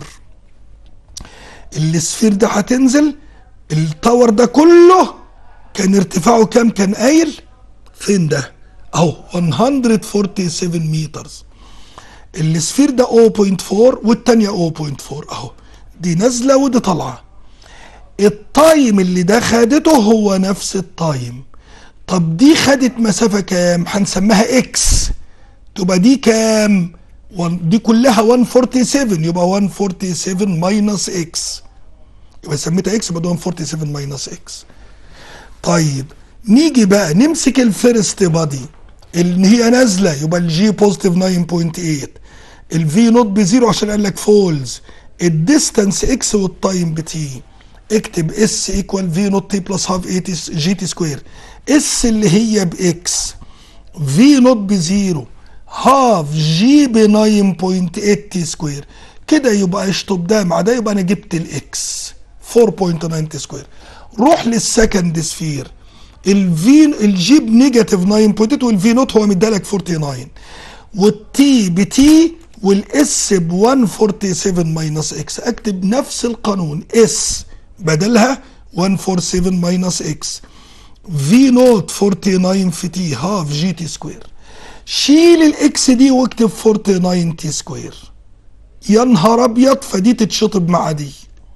السفير ده هتنزل التاور ده كله كان ارتفاعه كام كان قايل فين ده اهو 147 مترز السفير ده 0.4 والتانية 0.4 اهو دي نازلة ودي طالعة التايم اللي ده خدته هو نفس التايم طب دي خدت مسافة كام هنسميها اكس تبقى دي كام وان- دي كلها 147 يبقى 147 ماينس اكس يبقى سميتها اكس يبقى ده 147 ماينس اكس طيب نيجي بقى نمسك الفيرست بادي اللي هي نازله يبقى الجي بوزيتيف 9.8 الفي نوت بزيرو عشان قال لك فولز الديستانس اكس والتايم بتي اكتب اس ايكوال في نوت تي بلس هاف اي تي جي تي سكوير اس اللي هي باكس في نوت بزيرو هاف جي ب 9.8 تي سكوير كده يبقى اشطب ده مع ده يبقى انا جبت الاكس 4.9 تي سكوير روح للسكند سفير الفي الجي بنيجاتيف 9.8 والفي نوت هو مدالك 49 والتي بتي والاس ب 147 ماينس اكس اكتب نفس القانون اس بدلها 147 ماينس اكس في نوت 49 في تي هاف جي تي سكوير شيل الاكس دي واكتب 49 تي سكوير يا نهار ابيض فدي تتشطب مع دي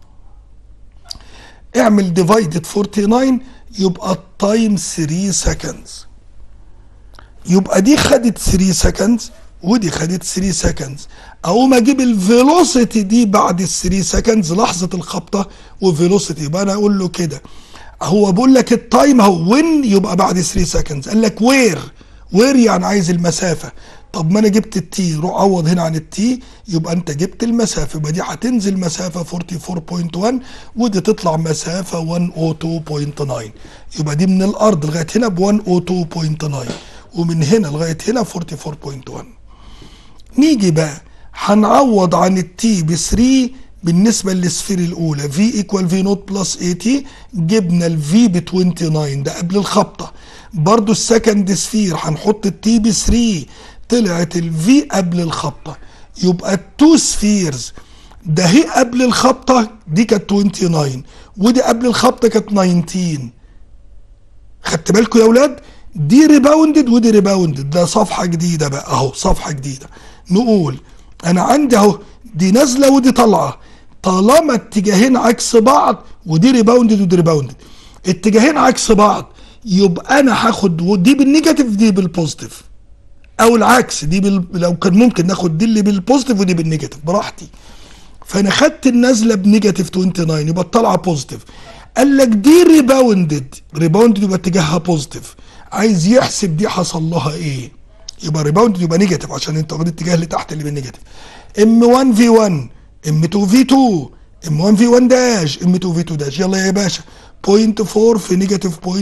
اعمل ديفايدد 49 يبقى التايم 3 سكندز يبقى دي خدت 3 سكندز ودي خدت 3 سكندز اقوم اجيب الفيلوسيتي دي بعد ال 3 سكندز لحظه الخبطه وفيلوسيتي يبقى انا اقول له كده هو بقول لك التايم اهو وين يبقى بعد 3 سكندز قال لك وير وير يعني عايز المسافه طب ما انا جبت التي روح عوض هنا عن التي يبقى انت جبت المسافه يبقى دي هتنزل مسافه 44.1 ودي تطلع مسافه 102.9 يبقى دي من الارض لغايه هنا ب 102.9 ومن هنا لغايه هنا 44.1 نيجي بقى هنعوض عن التي ب 3 بالنسبه للسفير الاولى في ايكوال في نوت بلس 80 جبنا الفي ب 29 ده قبل الخبطه برضو السكند سفير هنحط التي ب 3 طلعت الفي قبل الخبطه يبقى التو سفيرز ده هي قبل الخبطه دي كانت 29 ودي قبل الخبطه كانت 19 خدت بالكم يا اولاد دي ريباوندد ودي ريباوندد ده صفحه جديده بقى اهو صفحه جديده نقول انا عندي اهو دي نازله ودي طالعه طالما اتجاهين عكس بعض ودي ريباوندد ودي ريباوندد اتجاهين عكس بعض يبقى انا هاخد دي بالنيجاتيف دي بالبوزيتيف او العكس دي بال... لو كان ممكن ناخد دي اللي بالبوزيتيف ودي بالنيجاتيف براحتي فانا خدت النازله بنيجاتيف 29 يبقى الطالعه بوزيتيف قال لك دي ريباوندد ريباوندد يبقى اتجاهها بوزيتيف عايز يحسب دي حصل لها ايه يبقى ريباوندد يبقى نيجاتيف عشان انت واخد الاتجاه اللي تحت اللي بالنيجاتيف ام 1 في 1 ام 2 في 2 ام 1 في 1 داش ام 2 في 2 داش يلا يا باشا 0.4 في نيجاتيف 0.29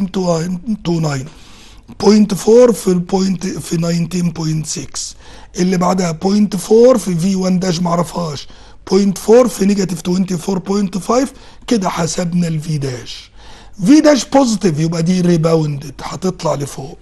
0.4 في البوينت في 19.6 اللي بعدها 0.4 في في 1 داش معرفهاش 0.4 في نيجاتيف 24.5 كده حسبنا الفي داش في داش بوزيتيف يبقى دي ريباوندد هتطلع لفوق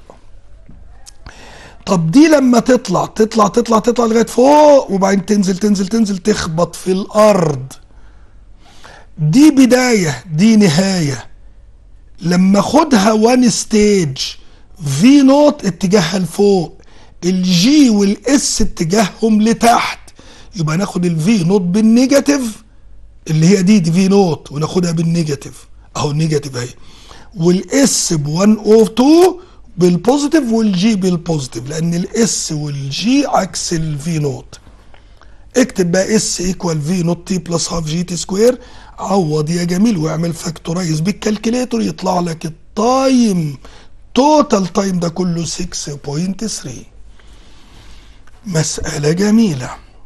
طب دي لما تطلع تطلع تطلع تطلع لغايه فوق وبعدين تنزل تنزل تنزل تخبط في الارض دي بدايه دي نهايه لما اخدها وان ستيج في نوت اتجاهها لفوق الجي والاس اتجاههم لتحت يبقى ناخد الفي نوت بالنيجاتيف اللي هي دي دي في نوت وناخدها بالنيجاتيف اهو النيجاتيف اهي والاس ب 102 بالبوزيتيف والجي بالبوزيتيف لان الاس والجي عكس الفي نوت اكتب بقى اس ايكوال في نوت تي بلس هاف جي تي سكوير عوض يا جميل واعمل فاكتورايز بالكالكوليتور يطلع لك التايم توتال تايم ده كله 6.3 مسألة جميلة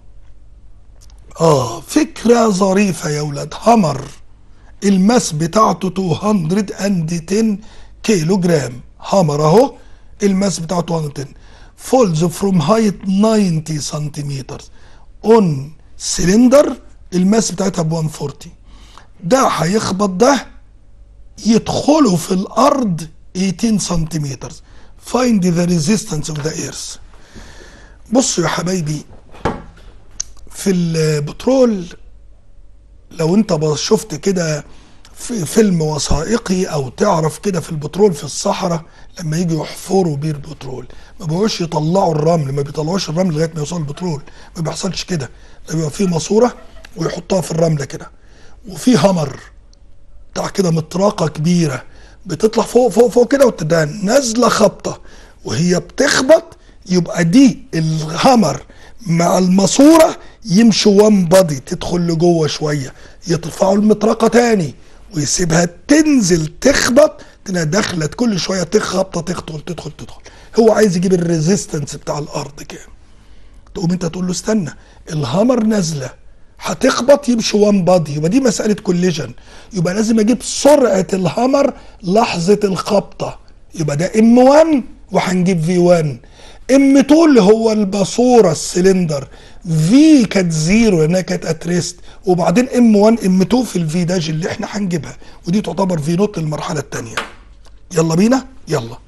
اه فكرة ظريفة يا ولاد همر الماس بتاعته 210 كيلو جرام هامر اهو الماس بتاعته 210 فولز فروم هايت 90 سنتيمتر اون سلندر الماس بتاعتها ب 140 ده هيخبط ده يدخلوا في الارض 18 سنتيمتر find the resistance of the earth بصوا يا حبايبي في البترول لو انت شفت كده في فيلم وثائقي او تعرف كده في البترول في الصحراء لما يجوا يحفروا بير بترول ما بيبقوش يطلعوا الرمل ما بيطلعوش الرمل لغايه ما يوصل البترول ما بيحصلش كده ده بيبقى فيه ماسوره ويحطها في الرمله كده وفي همر بتاع كده مطرقه كبيره بتطلع فوق فوق فوق كده وتدان نازله خبطه وهي بتخبط يبقى دي الهمر مع الماسوره يمشوا وان بادي تدخل لجوه شويه يرفعوا المطرقه تاني ويسيبها تنزل تخبط تلاقي دخلت كل شويه تخبط تدخل تدخل تدخل هو عايز يجيب الريزيستنس بتاع الارض كام تقوم انت تقول له استنى الهامر نازله هتخبط يمشي وان بادي يبقى دي مساله كوليجن يبقى لازم اجيب سرعه الهامر لحظه الخبطه يبقى ده ام 1 وهنجيب في 1 ام 2 اللي هو الباسوره السلندر في كانت زيرو لانها كانت اتريست وبعدين ام 1 ام 2 في الفي داج اللي احنا هنجيبها ودي تعتبر في نوت للمرحله الثانيه يلا بينا يلا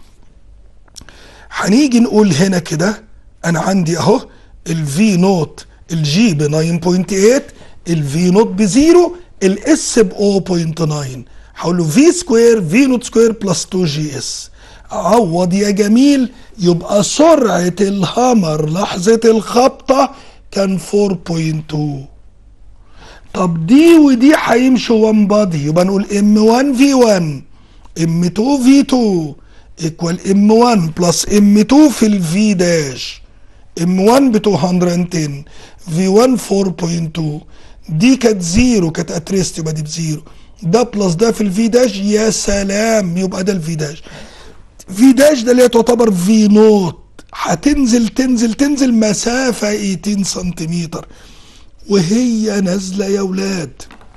هنيجي نقول هنا كده انا عندي اهو الفي نوت الجي ب 9.8 الفي نوت بزيرو الاس ب 0.9 هقول له في سكوير في نوت سكوير بلس 2 جي اس عوض يا جميل يبقى سرعة الهامر لحظة الخبطة كان 4.2 طب دي ودي هيمشوا وان بادي يبقى نقول ام 1 في 1 ام 2 في 2 ايكوال ام 1 بلس ام 2 في الفي داش ام 1 ب 210 في 1 4.2 دي كانت زيرو كانت اتريست يبقى دي بزيرو ده بلس ده في الفي داش يا سلام يبقى ده الفي داش في داش ده اللي هي تعتبر في نوت هتنزل تنزل تنزل مسافة 18 سنتيمتر وهي نازلة يا ولاد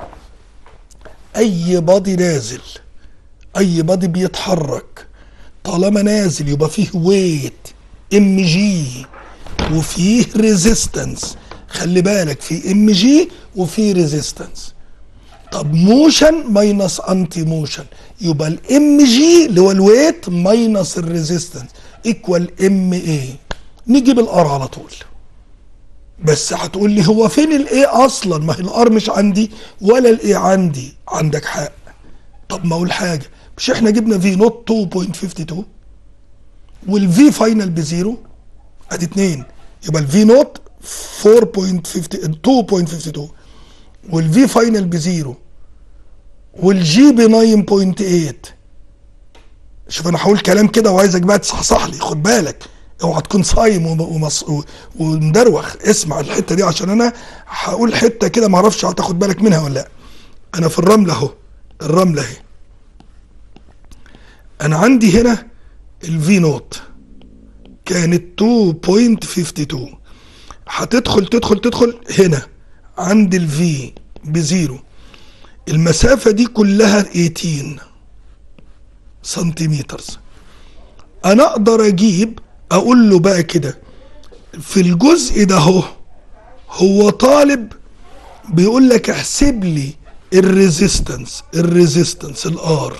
أي بادي نازل أي بادي بيتحرك طالما نازل يبقى فيه ويت ام جي وفيه ريزيستنس خلي بالك في ام جي وفي ريزيستنس طب موشن ماينس انتي موشن يبقى الام جي اللي هو الويت ماينس الريزيستنس ايكوال ام اي نجيب الار على طول بس هتقول لي هو فين الاي اصلا ما هي الار مش عندي ولا الاي عندي عندك حق طب ما اقول حاجه مش احنا جبنا في نوت 2.52 والفي فاينل بزيرو ادي 2 يبقى الفي نوت 4.50 2.52 والفي فاينل بزيرو والجي ب 9.8 شوف انا هقول كلام كده وعايزك بقى تصحصح لي خد بالك اوعى تكون صايم ومص... ومدروخ اسمع الحته دي عشان انا هقول حته كده ما اعرفش هتاخد بالك منها ولا لا انا في الرمله اهو الرمله اهي انا عندي هنا الفي نوت كانت 2.52 هتدخل تدخل تدخل هنا عند الفي بزيرو المسافة دي كلها 18 سنتيمترز انا اقدر اجيب اقول له بقى كده في الجزء ده هو هو طالب بيقول لك احسب لي الريزيستنس الريزيستنس الار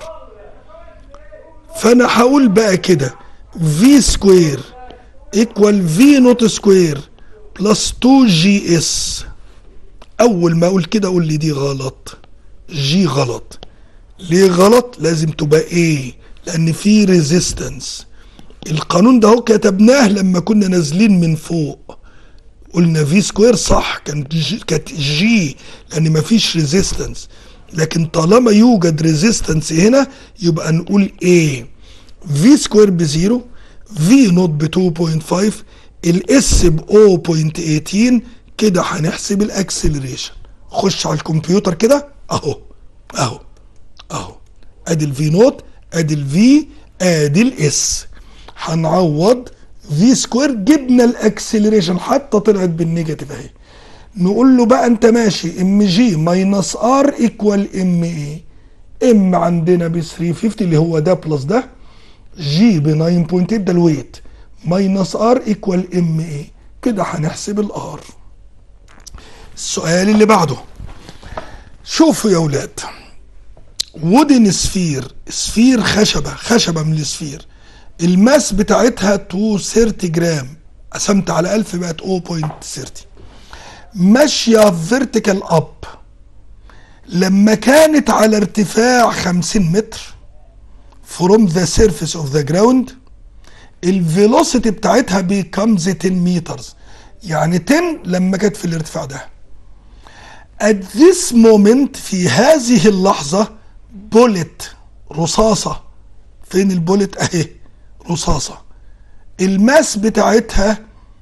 فانا هقول بقى كده في سكوير ايكوال في نوت سكوير بلس 2 جي اس اول ما اقول كده اقول لي دي غلط جي غلط ليه غلط لازم تبقى ايه لان في ريزيستنس القانون ده هو كتبناه لما كنا نازلين من فوق قلنا في سكوير صح كانت جي كانت جي لان مفيش ريزيستنس لكن طالما يوجد ريزيستنس هنا يبقى نقول ايه في سكوير بزيرو في نوت ب 2.5 الاس ب 0.18 كده هنحسب الاكسلريشن خش على الكمبيوتر كده اهو اهو اهو ادي الفي نوت ادي الفي ادي الاس هنعوض في سكوير جبنا الاكسلريشن حتى طلعت بالنيجاتيف اهي نقول له بقى انت ماشي ام جي ماينس ار ايكوال ام اي ام عندنا ب 350 اللي هو ده بلس ده جي ب 9.8 ده الويت ماينس ار ايكوال ام اي كده هنحسب الار السؤال اللي بعده شوفوا يا ولاد وودن سفير سفير خشبه خشبه من السفير الماس بتاعتها 230 جرام قسمت على 1000 بقت 0.30 ماشيه فيرتيكال اب لما كانت على ارتفاع 50 متر from the surface of the ground الفيلوسيتي بتاعتها becomes 10 مترز يعني 10 لما كانت في الارتفاع ده at this moment في هذه اللحظة بولت رصاصة فين البولت اهي رصاصة الماس بتاعتها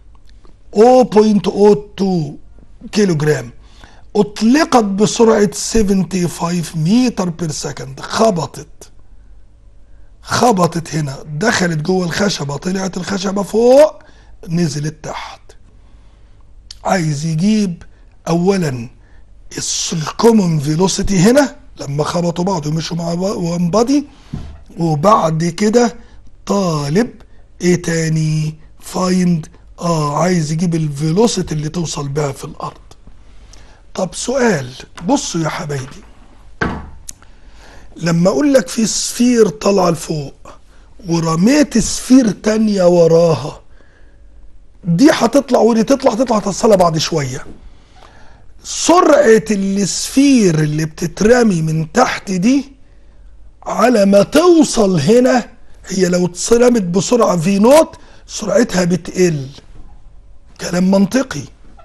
0.02 كيلو جرام اطلقت بسرعة 75 متر بير سكند خبطت خبطت هنا دخلت جوه الخشبة طلعت الخشبة فوق نزلت تحت عايز يجيب اولا الكومون فيلوسيتي هنا لما خبطوا بعض ومشوا مع وان بادي وبعد كده طالب ايه تاني فايند اه عايز يجيب الفيلوسيتي اللي توصل بها في الارض طب سؤال بصوا يا حبايبي لما اقول لك في سفير طالعه لفوق ورميت سفير تانية وراها دي هتطلع ودي تطلع تطلع تصلها بعد شويه سرعه السفير اللي بتترمي من تحت دي على ما توصل هنا هي لو اترمت بسرعه في نوت سرعتها بتقل كلام منطقي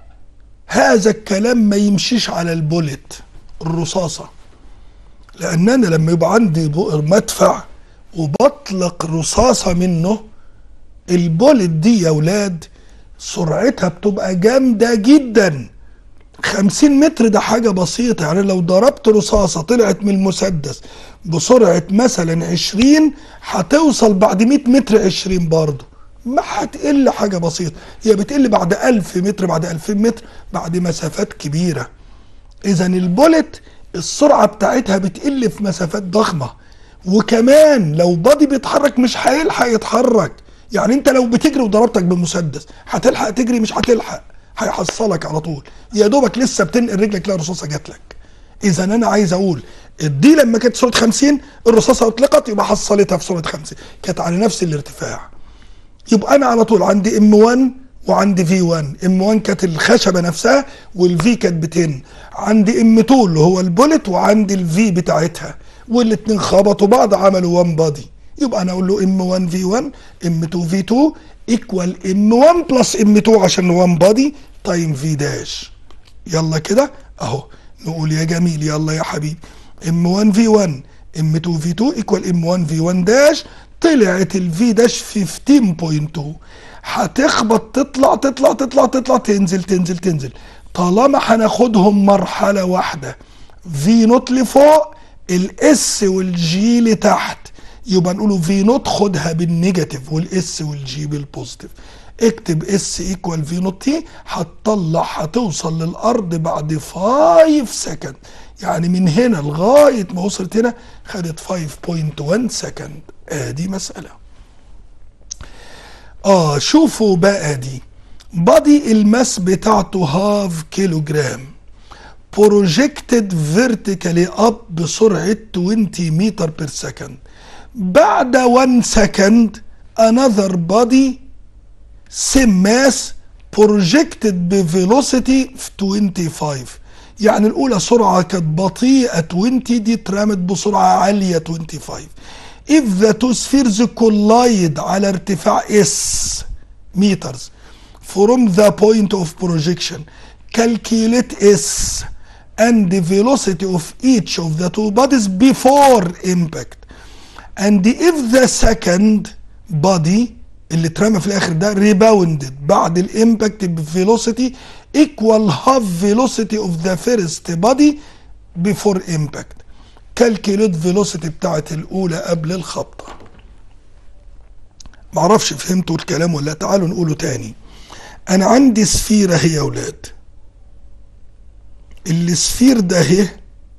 هذا الكلام ما يمشيش على البولت الرصاصه لان انا لما يبقى عندي مدفع وبطلق رصاصه منه البولت دي يا ولاد سرعتها بتبقى جامده جدا 50 متر ده حاجة بسيطة يعني لو ضربت رصاصة طلعت من المسدس بسرعة مثلا 20 هتوصل بعد 100 متر 20 برضه ما هتقل حاجة بسيطة هي بتقل بعد 1000 متر بعد 2000 متر بعد مسافات كبيرة إذا البولت السرعة بتاعتها بتقل في مسافات ضخمة وكمان لو بادي بيتحرك مش هيلحق يتحرك يعني انت لو بتجري وضربتك بمسدس هتلحق تجري مش هتلحق هيحصلك على طول يا دوبك لسه بتنقل رجلك تلاقي الرصاصه جات لك اذا انا عايز اقول دي لما كانت سرعه 50 الرصاصه اطلقت يبقى حصلتها في سرعه 50 كانت على نفس الارتفاع يبقى انا على طول عندي ام 1 وعندي في 1 ام 1 كانت الخشبه نفسها والفي كانت ب 10 عندي ام 2 اللي هو البولت وعندي الفي بتاعتها والاثنين خبطوا بعض عملوا 1 بادي يبقى انا اقول له ام 1 في 1 ام 2 في 2 ايكوال ام 1 بلس ام 2 عشان 1 بادي تايم في داش يلا كده اهو نقول يا جميل يلا يا حبيبي ام 1 في 1 ام 2 في 2 ايكوال ام 1 في 1 داش طلعت الفي داش 15.2 هتخبط تطلع تطلع تطلع تطلع تنزل تنزل تنزل طالما هناخدهم مرحله واحده في نوت لفوق الاس والجي لتحت يبقى نقوله في نوت خدها بالنيجاتيف والاس والجي بالبوزيتيف اكتب اس ايكوال في نوت تي هتطلع هتوصل للارض بعد 5 سكند يعني من هنا لغايه ما وصلت هنا خدت 5.1 سكند ادي مساله اه شوفوا بقى دي بادي الماس بتاعته هاف كيلو جرام بروجكتد فيرتيكالي اب بسرعه 20 متر بير سكند بعد 1 سكند another body same mass projected بفيلوسيتي في 25 يعني الاولى سرعه كانت بطيئه 20 دي اترمت بسرعه عاليه 25 if the two spheres collide على ارتفاع s meters from the point of projection calculate s and the velocity of each of the two bodies before impact and if the second body اللي اترمى في الاخر ده ريباوندد بعد الامباكت بفيلوسيتي equal half velocity of the first body before impact calculate velocity بتاعت الاولى قبل الخبطه معرفش فهمتوا الكلام ولا تعالوا نقوله تاني انا عندي سفيرة هي يا اولاد السفير ده اهي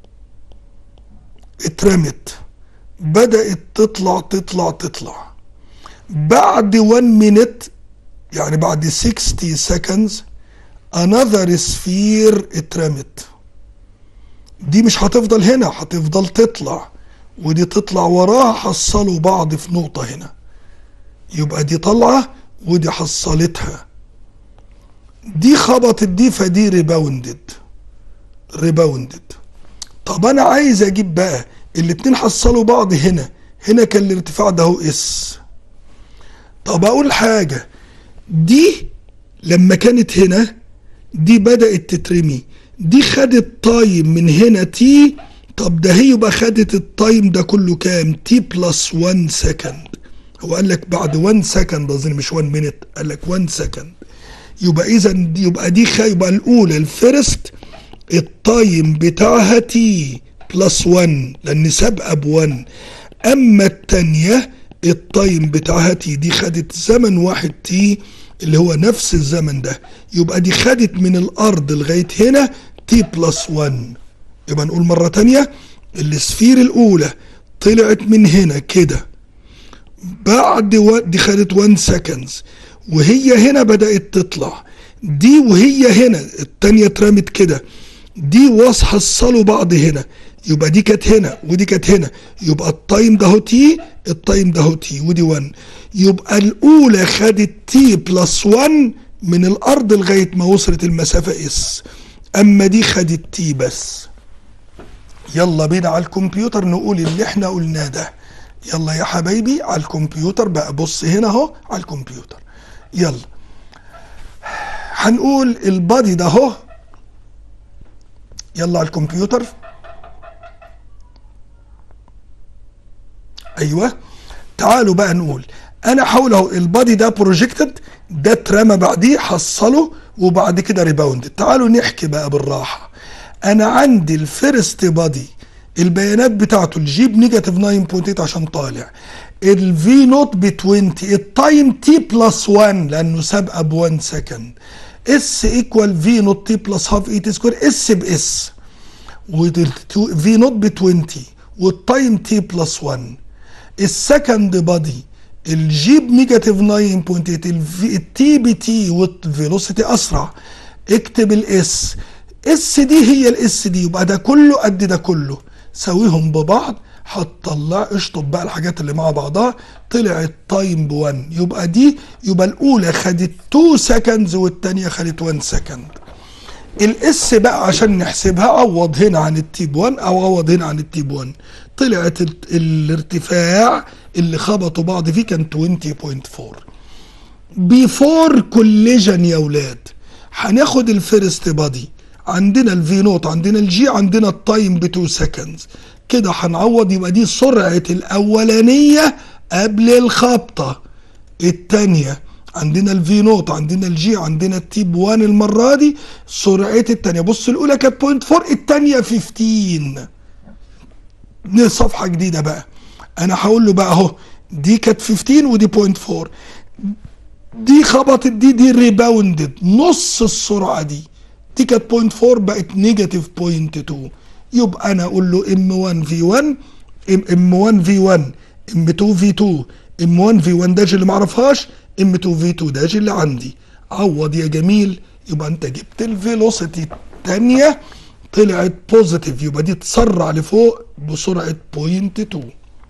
اترمت بدأت تطلع تطلع تطلع بعد 1 minute يعني بعد 60 seconds another sphere اترمت دي مش هتفضل هنا هتفضل تطلع ودي تطلع وراها حصلوا بعض في نقطة هنا يبقى دي طالعة ودي حصلتها دي خبطت دي فدي ريباوندد ريباوندد طب انا عايز اجيب بقى الاتنين حصلوا بعض هنا هنا كان الارتفاع ده هو اس طب اقول حاجة دي لما كانت هنا دي بدأت تترمي دي خدت تايم من هنا تي طب ده هي يبقى خدت التايم ده كله كام تي بلس 1 سكند هو قال لك بعد 1 سكند اظن مش 1 مينت قال لك 1 سكند يبقى اذا يبقى دي خ- يبقى الاولى الفيرست التايم بتاعها تي بلس 1 لان سابقه ب 1 اما الثانيه التايم بتاعها تي دي خدت زمن واحد تي اللي هو نفس الزمن ده يبقى دي خدت من الارض لغايه هنا تي بلس 1 يبقى نقول مره تانية السفير الاولى طلعت من هنا كده بعد و... دي خدت 1 سكندز وهي هنا بدأت تطلع دي وهي هنا التانية اترمت كده دي واص حصلوا بعض هنا يبقى دي كانت هنا ودي كانت هنا يبقى التايم ده هو تي التايم ده هو تي ودي 1 يبقى الأولى خدت تي بلس 1 من الأرض لغاية ما وصلت المسافة اس أما دي خدت تي بس يلا بينا على الكمبيوتر نقول اللي احنا قلناه ده يلا يا حبايبي على الكمبيوتر بقى بص هنا اهو على الكمبيوتر يلا هنقول البادي ده اهو يلا على الكمبيوتر ايوه تعالوا بقى نقول انا حاول اهو البادي ده بروجكتد ده اترمى بعديه حصله وبعد كده ريباوند تعالوا نحكي بقى بالراحه انا عندي الفيرست بادي البيانات بتاعته الجيب نيجاتيف 9.8 عشان طالع الفي نوت ب 20 التايم تي بلس 1 لانه سابقه ب 1 سكند اس ايكوال في نوت تي بلس هاف اي تي سكوير اس باس في نوت ب 20 والتايم تي بلس 1 السكند بادي الجيب نيجاتيف 9.8 الفي- التي بي تي والفيلوسيتي اسرع اكتب الاس اس دي هي الاس دي يبقى ده كله قد ده كله ساويهم ببعض هتطلع اشطب بقى الحاجات اللي مع بعضها طلع التايم ب 1 يبقى دي يبقى الاولى خدت 2 سكندز والثانيه خدت 1 سكند الاس بقى عشان نحسبها عوض هنا عن التيب 1 او عوض هنا عن التيب 1 طلعت ال- الارتفاع اللي خبطوا بعض فيه كان 20.4 بيفور كوليجن يا ولاد هناخد الفيرست بادي عندنا الفي نوت عندنا الجي عندنا التايم ب 2 سكندز كده هنعوض يبقى دي سرعه الاولانيه قبل الخبطه الثانيه عندنا الفي نوت عندنا الجي عندنا التيب 1 المره دي سرعه الثانيه بص الاولى كانت 0.4 الثانيه 15 دي صفحه جديده بقى انا هقول له بقى اهو دي كانت 15 ودي 0.4 دي خبطت دي دي ريباوندد نص السرعه دي دي كانت 0.4 بقت نيجاتيف 0.2 يبقى انا اقول له ام 1 في 1 ام 1 في 1 ام 2 في 2 ام 1 في 1 داش اللي ما اعرفهاش ام 2 في 2 داش اللي عندي عوض يا جميل يبقى انت جبت الفيلوسيتي الثانيه طلعت بوزيتيف يبقى دي تسرع لفوق بسرعه 0.2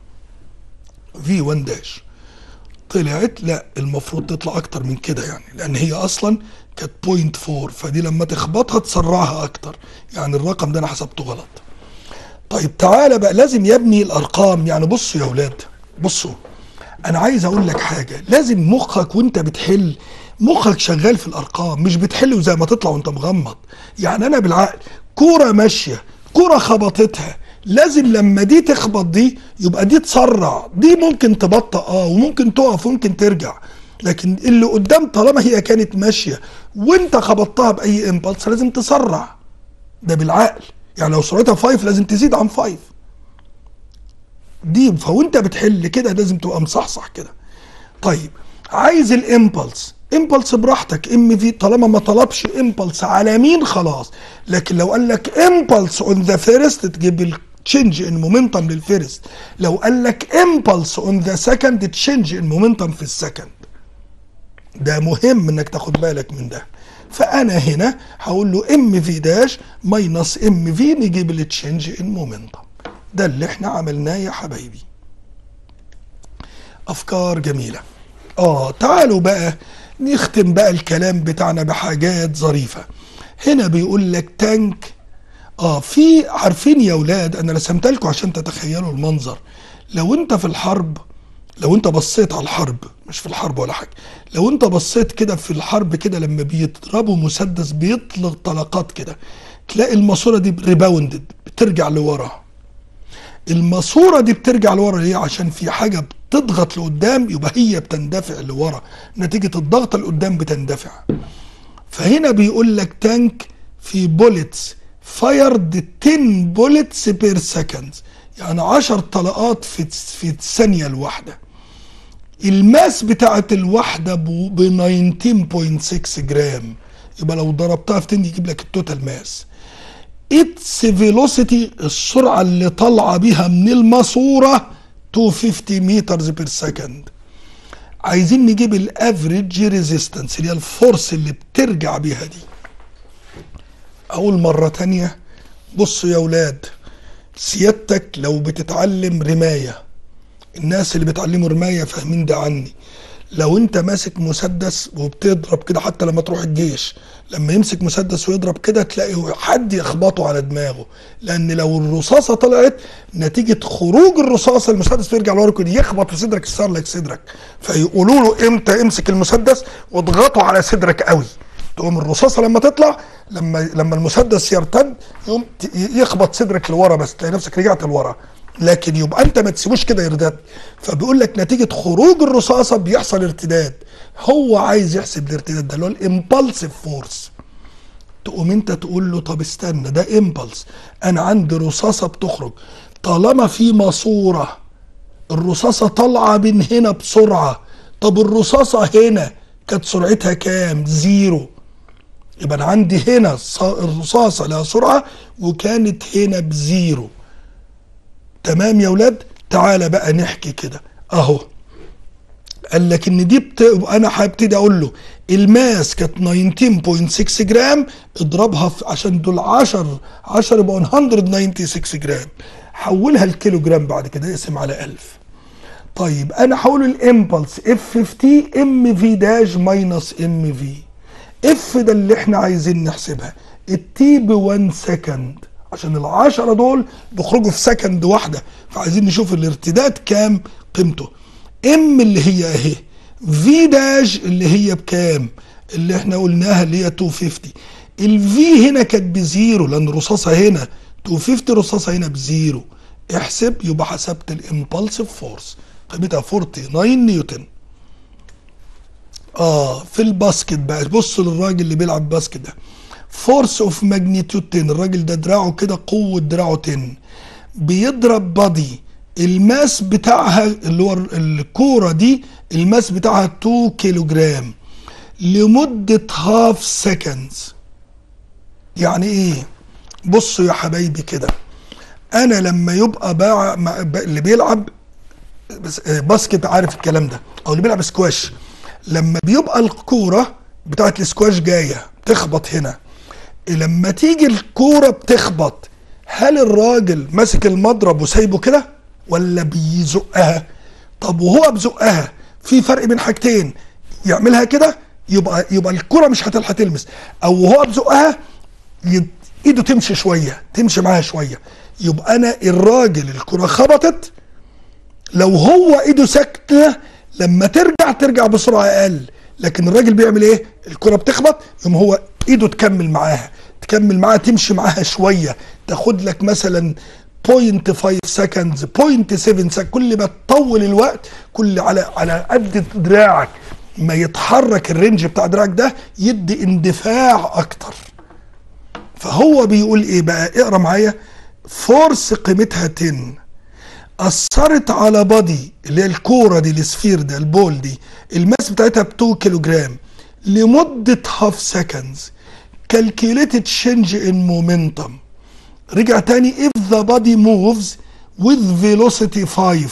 في 1 داش طلعت لا المفروض تطلع اكتر من كده يعني لان هي اصلا كانت 0.4 فدي لما تخبطها تسرعها اكتر يعني الرقم ده انا حسبته غلط طيب تعالى بقى لازم يبني الارقام يعني بصوا يا اولاد بصوا انا عايز اقول لك حاجه لازم مخك وانت بتحل مخك شغال في الارقام مش بتحل زي ما تطلع وانت مغمض يعني انا بالعقل كوره ماشيه كوره خبطتها لازم لما دي تخبط دي يبقى دي تسرع دي ممكن تبطأ اه وممكن تقف وممكن ترجع لكن اللي قدام طالما هي كانت ماشيه وانت خبطتها باي امبلس لازم تسرع ده بالعقل يعني لو سرعتها 5 لازم تزيد عن 5 دي فوانت بتحل كده لازم تبقى مصحصح كده طيب عايز الامبلس امبلس براحتك ام في طالما ما طلبش امبلس على مين خلاص لكن لو قال لك امبلس اون ذا فيرست تجيب التشنج ان مومنتم للفيرست لو قال لك امبلس اون ذا سكند تشنج ان مومنتم في السكند ده مهم انك تاخد بالك من ده فانا هنا هقول له ام في داش ماينس ام في نجيب التشنج ان مومنتم ده اللي احنا عملناه يا حبايبي افكار جميله اه تعالوا بقى نختم بقى الكلام بتاعنا بحاجات ظريفه هنا بيقول لك تانك اه في عارفين يا اولاد انا رسمتها لكم عشان تتخيلوا المنظر لو انت في الحرب لو انت بصيت على الحرب مش في الحرب ولا حاجه لو انت بصيت كده في الحرب كده لما بيضربوا مسدس بيطلق طلقات كده تلاقي الماسوره دي ريباوندد بترجع لورا الماسوره دي بترجع لورا ليه عشان في حاجه بتضغط لقدام يبقى هي بتندفع لورا نتيجه الضغط لقدام بتندفع فهنا بيقول لك تانك في بوليتس فايرد 10 بوليتس بير سكند يعني 10 طلقات في في الثانيه الواحده الماس بتاعت الواحده ب 19.6 جرام يبقى لو ضربتها في 10 يجيب لك التوتال ماس اتس فيلوسيتي السرعه اللي طالعه بيها من الماسوره 250 متر بير سكند عايزين نجيب الافريج ريزيستنس اللي هي الفورس اللي بترجع بيها دي اقول مره تانية بصوا يا اولاد سيادتك لو بتتعلم رمايه الناس اللي بيتعلموا رمايه فاهمين ده عني لو انت ماسك مسدس وبتضرب كده حتى لما تروح الجيش لما يمسك مسدس ويضرب كده تلاقي حد يخبطه على دماغه لان لو الرصاصه طلعت نتيجه خروج الرصاصه المسدس بيرجع لورا كده يخبط في صدرك يكسر لك صدرك فيقولوا له امتى امسك المسدس واضغطه على صدرك قوي تقوم الرصاصه لما تطلع لما لما المسدس يرتد يقوم يخبط صدرك لورا بس تلاقي نفسك رجعت لورا لكن يبقى انت ما تسيبوش كده يرتد فبيقول لك نتيجه خروج الرصاصه بيحصل ارتداد هو عايز يحسب الارتداد ده اللي هو الامبالسيف فورس تقوم انت تقول له طب استنى ده امبلس انا عندي رصاصه بتخرج طالما في ماسوره الرصاصه طالعه من هنا بسرعه طب الرصاصه هنا كانت سرعتها كام زيرو يبقى انا عندي هنا الرصاصه لها سرعه وكانت هنا بزيرو تمام يا ولاد تعالى بقى نحكي كده اهو قال لك ان دي بت... انا هبتدي اقول له الماس كانت 19.6 جرام اضربها في عشان دول 10 10 يبقى 196 جرام حولها الكيلو جرام بعد كده اقسم على 1000 طيب انا هقول الامبلس اف 50 ام في داش ماينس ام في اف ده اللي احنا عايزين نحسبها التي ب 1 سكند عشان العشرة دول بيخرجوا في سكند واحدة فعايزين نشوف الارتداد كام قيمته ام اللي هي اهي في داش اللي هي بكام اللي احنا قلناها اللي هي 250 الفي هنا كانت بزيرو لان الرصاصة هنا 250 رصاصة هنا بزيرو احسب يبقى حسبت الامبulsive فورس قيمتها 49 نيوتن اه في الباسكت بقى بص للراجل اللي بيلعب باسكت ده فورس اوف ماجنيتيود 10 الراجل ده دراعه كده قوه دراعه 10 بيضرب بادي الماس بتاعها اللي هو الكوره دي الماس بتاعها 2 كيلو جرام لمده هاف سكندز يعني ايه بصوا يا حبايبي كده انا لما يبقى باع اللي بيلعب باسكت عارف الكلام ده او اللي بيلعب سكواش لما بيبقى الكوره بتاعت السكواش جايه تخبط هنا لما تيجي الكوره بتخبط هل الراجل ماسك المضرب وسايبه كده ولا بيزقها طب وهو بزقها في فرق بين حاجتين يعملها كده يبقى يبقى الكره مش هتلحق تلمس او وهو بزقها ايده تمشي شويه تمشي معاها شويه يبقى انا الراجل الكره خبطت لو هو ايده ساكته لما ترجع ترجع بسرعه اقل لكن الراجل بيعمل ايه الكره بتخبط يقوم هو ايده تكمل معاها تكمل معاها تمشي معاها شويه تاخد لك مثلا 0.5 سكندز 0.7 سكند كل ما تطول الوقت كل على على قد دراعك ما يتحرك الرينج بتاع دراعك ده يدي اندفاع اكتر فهو بيقول ايه بقى اقرا معايا فورس قيمتها 10 اثرت على بادي اللي هي الكوره دي السفير ده البول دي الماس بتاعتها ب 2 كيلو جرام لمده هاف سكندز calculated change in momentum رجع تاني if the body moves with velocity 5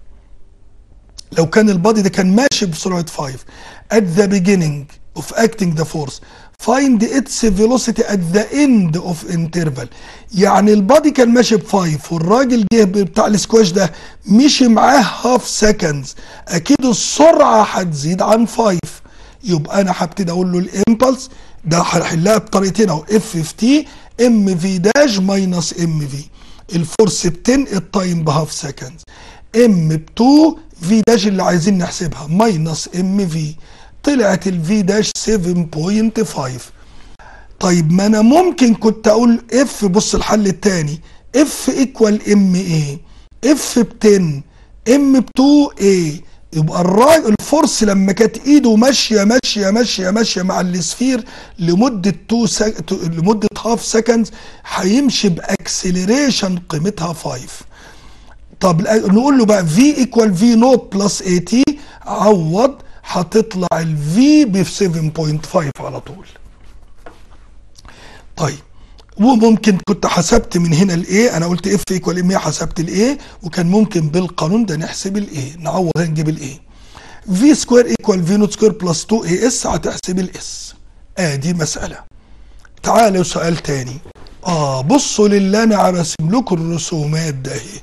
لو كان البادي ده كان ماشي بسرعة 5 at the beginning of acting the force find its velocity at the end of interval يعني البادي كان ماشي ب 5 والراجل جه بتاع السكواش ده مشي معاه هاف سكندز اكيد السرعة هتزيد عن 5 يبقى انا هبتدي اقول له الامبلس ده هنحلها بطريقتين اهو اف في تي ام في داش ماينس ام في الفورس ب 10 التايم بهاف سكند ام ب 2 في داش اللي عايزين نحسبها ماينس ام في طلعت الفي داش 7.5 طيب ما انا ممكن كنت اقول اف بص الحل الثاني اف ايكوال ام ايه اف ب 10 ام ب 2 ايه يبقى الراجل الفورس لما كانت ايده ماشيه ماشيه ماشيه ماشيه مع السفير لمده 2 سك... لمده هاف سكندز هيمشي باكسلريشن قيمتها 5 طب نقول له بقى في ايكوال في نوت بلس اي تي عوض هتطلع الفي ب 7.5 على طول طيب وممكن كنت حسبت من هنا الايه انا قلت اف ايكوال ام حسبت الايه وكان ممكن بالقانون ده نحسب الايه نعوض نجيب الايه في سكوير ايكوال في نوت سكوير بلس 2 اي اس هتحسب الاس ادي مساله تعالوا سؤال تاني اه بصوا للي انا راسم لكم الرسومات ده اهي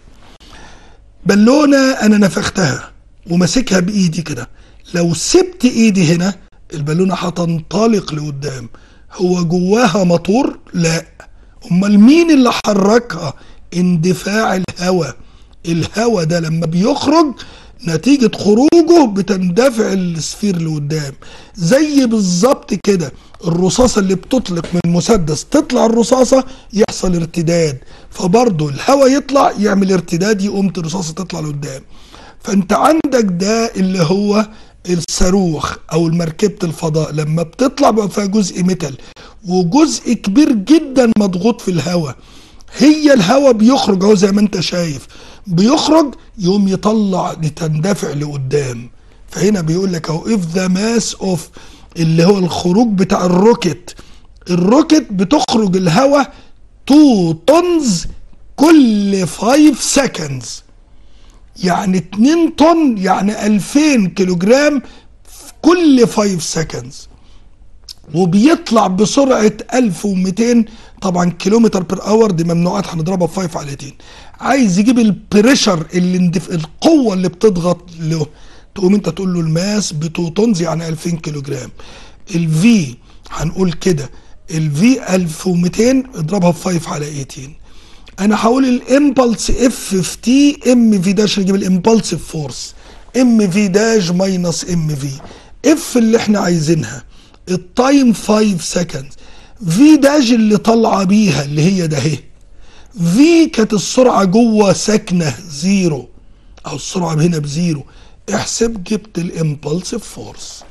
بالونه انا نفختها وماسكها بايدي كده لو سبت ايدي هنا البالونه هتنطلق لقدام هو جواها موتور لا امال مين اللي حركها اندفاع الهواء الهواء ده لما بيخرج نتيجة خروجه بتندفع السفير لقدام زي بالظبط كده الرصاصة اللي بتطلق من مسدس تطلع الرصاصة يحصل ارتداد فبرضه الهواء يطلع يعمل ارتداد يقوم الرصاصة تطلع لقدام فانت عندك ده اللي هو الصاروخ او مركبة الفضاء لما بتطلع بقى فيها جزء ميتال وجزء كبير جدا مضغوط في الهواء هي الهواء بيخرج اهو زي ما انت شايف بيخرج يقوم يطلع لتندفع لقدام فهنا بيقول لك اهو اف ذا ماس اوف اللي هو الخروج بتاع الروكت الروكت بتخرج الهواء 2 طنز كل 5 سكندز يعني 2 طن يعني 2000 كيلو جرام في كل 5 سكندز وبيطلع بسرعة 1200 طبعا كيلومتر بير اور دي ممنوعات هنضربها في 5 على 2 عايز يجيب البريشر اللي اندف... القوة اللي بتضغط له تقوم انت تقول له الماس ب 2 طنز يعني 2000 كيلو جرام الفي هنقول كده الفي 1200 اضربها في 5 على 18 انا هقول الامبلس اف في تي ام في داش نجيب الامبلسيف فورس ام في داش ماينس ام في اف اللي احنا عايزينها التايم 5 سكند في داش اللي طالعه بيها اللي هي ده اهي في كانت السرعه جوه ساكنه زيرو او السرعه هنا بزيرو احسب جبت الامبلسيف فورس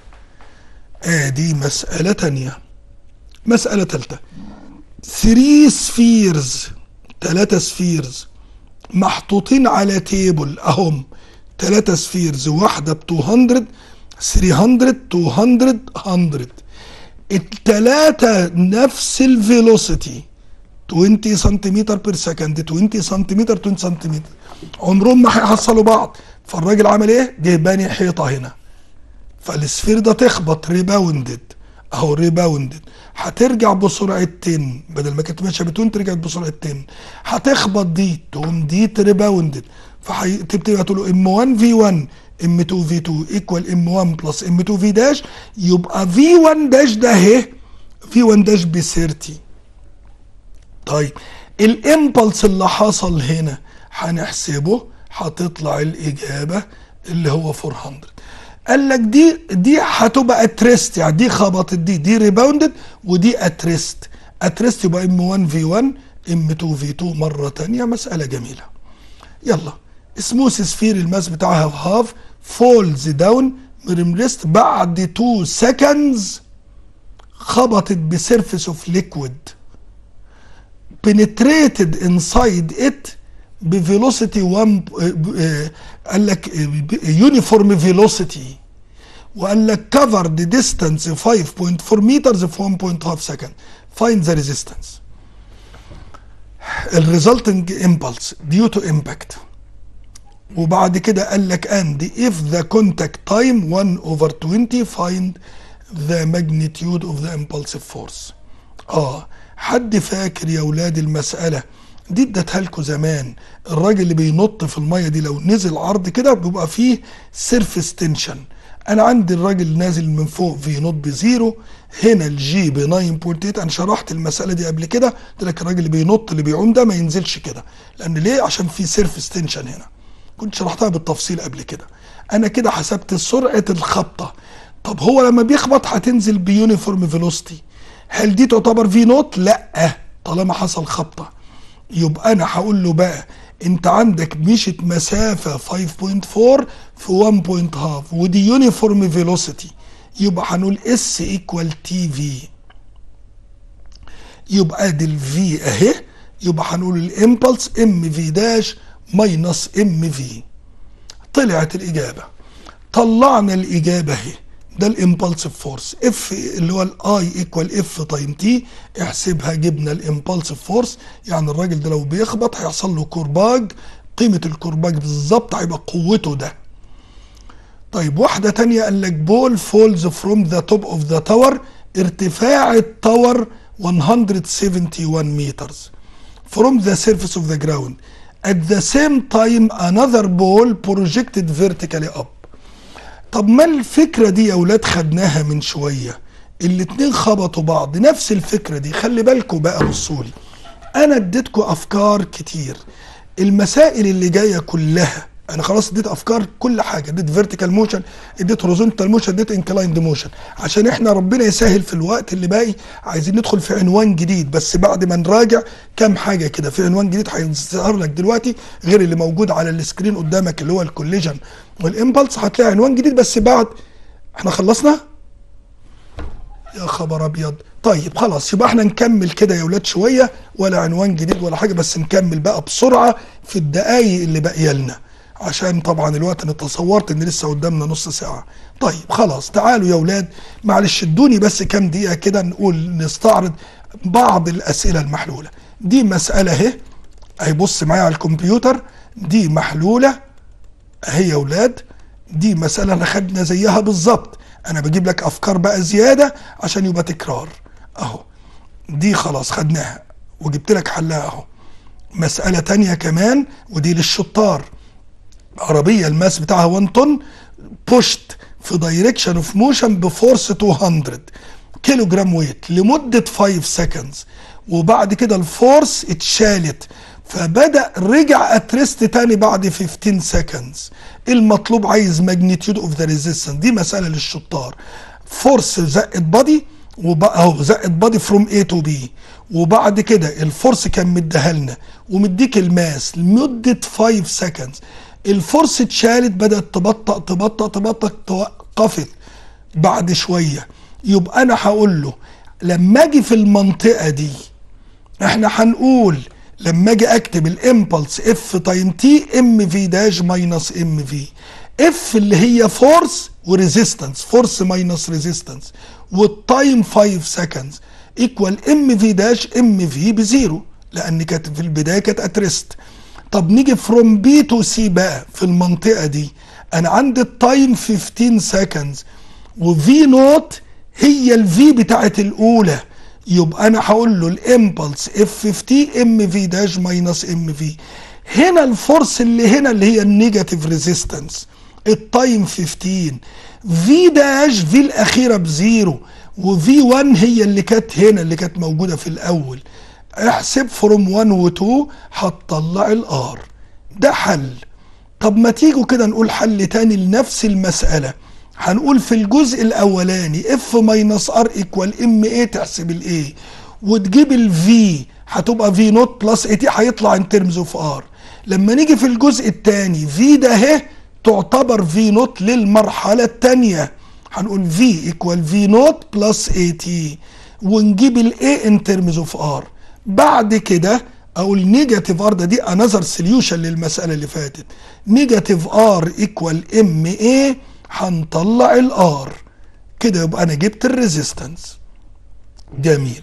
ادي مساله تانية مساله تالتة 3 سفيرز ثلاثة سفيرز محطوطين على تيبل اهم ثلاثة سفيرز واحدة ب 200 300 200 100 الثلاثة نفس الفيلوسيتي 20 سنتيمتر بير سكند 20 سنتيمتر 20 سنتيمتر عمرهم ما هيحصلوا بعض فالراجل عمل ايه؟ جه باني حيطة هنا فالسفير ده تخبط ريباوندد اهو ريباوندد هترجع بسرعة 10 بدل ما كانت ماشية ب 20 رجعت بسرعة 10 هتخبط دي تقوم دي تريباوندد فتبتدي تقول له ام 1 في 1 ام 2 في 2 ايكوال ام 1 بلس ام 2 في داش يبقى في 1 داش ده اهي في 1 داش ب 30 طيب الامبلس اللي حصل هنا هنحسبه هتطلع الاجابه اللي هو 400 قال لك دي دي هتبقى اتريست يعني دي خبطت دي دي ريباوندد ودي اتريست اتريست يبقى ام 1 في 1 ام 2 في 2 مره ثانيه مساله جميله يلا سموث سفير الماس بتاعها هاف فولز داون من ريست بعد 2 سكندز خبطت بسيرفيس اوف ليكويد penetrated inside it بفيلوسيتي 1 قال لك يونيفورم فيلوسيتي وقال لك covered distance 5.4 meters في 1.5 second find the resistance الريزلتنج impulse due to impact وبعد كده قال لك and if the contact time 1 over 20 find the magnitude of the impulsive force اه حد فاكر يا ولاد المسألة دي اديتها لكم زمان الراجل اللي بينط في المية دي لو نزل عرض كده بيبقى فيه سيرفيس تنشن انا عندي الراجل نازل من فوق في نوت بزيرو هنا الجي ب 9.8 انا شرحت المساله دي قبل كده قلت لك الراجل اللي بينط اللي بيعوم ده ما ينزلش كده لان ليه عشان في سيرفس تنشن هنا كنت شرحتها بالتفصيل قبل كده انا كده حسبت سرعه الخبطه طب هو لما بيخبط هتنزل بيونيفورم فيلوستي هل دي تعتبر في نوت لا طالما حصل خبطه يبقى انا هقول له بقى انت عندك مشت مسافه 5.4 في 1.5 ودي يونيفورم فيلوسيتي يبقى هنقول اس ايكوال تي في يبقى دي الفي اهي يبقى هنقول الامبلس ام في داش ماينس ام في طلعت الاجابه طلعنا الاجابه اهي ده الامبلسيف فورس اف اللي هو الاي ايكوال اف تايم تي احسبها جبنا الامبلسيف فورس يعني الراجل ده لو بيخبط هيحصل له كرباج قيمه الكرباج بالظبط هيبقى قوته ده طيب واحده تانية قال لك بول فولز فروم ذا توب اوف ذا تاور ارتفاع التاور 171 meters from the surface of the ground at the same time another ball projected vertically up طب ما الفكرة دي يا ولاد خدناها من شوية الاتنين خبطوا بعض نفس الفكرة دي خلي بالكم بقى بصوا لي انا اديتكم افكار كتير المسائل اللي جاية كلها انا خلاص اديت افكار كل حاجه اديت فيرتيكال موشن اديت هوريزونتال موشن اديت انكلايند موشن عشان احنا ربنا يسهل في الوقت اللي باقي عايزين ندخل في عنوان جديد بس بعد ما نراجع كام حاجه كده في عنوان جديد هيظهر لك دلوقتي غير اللي موجود على السكرين قدامك اللي هو الكوليجن والامبلس هتلاقي عنوان جديد بس بعد احنا خلصنا يا خبر ابيض طيب خلاص يبقى احنا نكمل كده يا ولاد شويه ولا عنوان جديد ولا حاجه بس نكمل بقى بسرعه في الدقايق اللي باقيه لنا عشان طبعا الوقت انا تصورت ان لسه قدامنا نص ساعه طيب خلاص تعالوا يا ولاد معلش ادوني بس كام دقيقه كده نقول نستعرض بعض الاسئله المحلوله دي مساله اهي اهي بص معايا على الكمبيوتر دي محلوله اهي يا ولاد دي مساله انا خدنا زيها بالظبط انا بجيب لك افكار بقى زياده عشان يبقى تكرار اهو دي خلاص خدناها وجبت لك حلها اهو مساله تانية كمان ودي للشطار عربيه الماس بتاعها 1 طن بوشت في دايركشن اوف موشن بفورس 200 كيلو جرام ويت لمده 5 سكندز وبعد كده الفورس اتشالت فبدا رجع اتريست تاني بعد 15 سكندز المطلوب عايز ماجنتيود اوف ذا ريزيستنس دي مساله للشطار فورس زقت بادي وبقى اهو زقت بادي فروم اي تو بي وبعد كده الفورس كان مديها لنا ومديك الماس لمده 5 سكندز الفرصة اتشالت بدأت تبطأ تبطأ تبطأ توقفت بعد شوية يبقى أنا هقول له لما أجي في المنطقة دي إحنا هنقول لما أجي أكتب الإمبلس إف تايم تي إم في داش ماينس إم في إف اللي هي فورس وريزيستنس فورس ماينس ريزيستنس والتايم 5 سكندز ايكوال ام في داش ام في بزيرو لان كانت في البدايه كانت اتريست طب نيجي فروم بي تو سي بقى في المنطقه دي انا عندي التايم 15 سكندز وفي نوت هي الفي بتاعت الاولى يبقى انا هقول له الامبلس اف 50 ام في داش ماينس ام في هنا الفورس اللي هنا اللي هي النيجاتيف ريزيستنس التايم 15 في داش في الاخيره بزيرو وفي 1 هي اللي كانت هنا اللي كانت موجوده في الاول احسب فروم 1 و 2 هتطلع الار ده حل طب ما تيجوا كده نقول حل تاني لنفس المسألة هنقول في الجزء الأولاني اف ماينس ار ايكوال ام ايه تحسب الايه وتجيب الفي هتبقى في نوت بلس اي تي هيطلع ان ترمز اوف ار لما نيجي في الجزء الثاني في ده اهي تعتبر في نوت للمرحلة الثانية هنقول في ايكوال في نوت بلس اي تي ونجيب الاي ان ترمز اوف ار بعد كده اقول نيجاتيف ار ده دي انذر سوليوشن للمساله اللي فاتت نيجاتيف ار ايكوال ام اي هنطلع الار كده يبقى انا جبت الريزيستنس جميل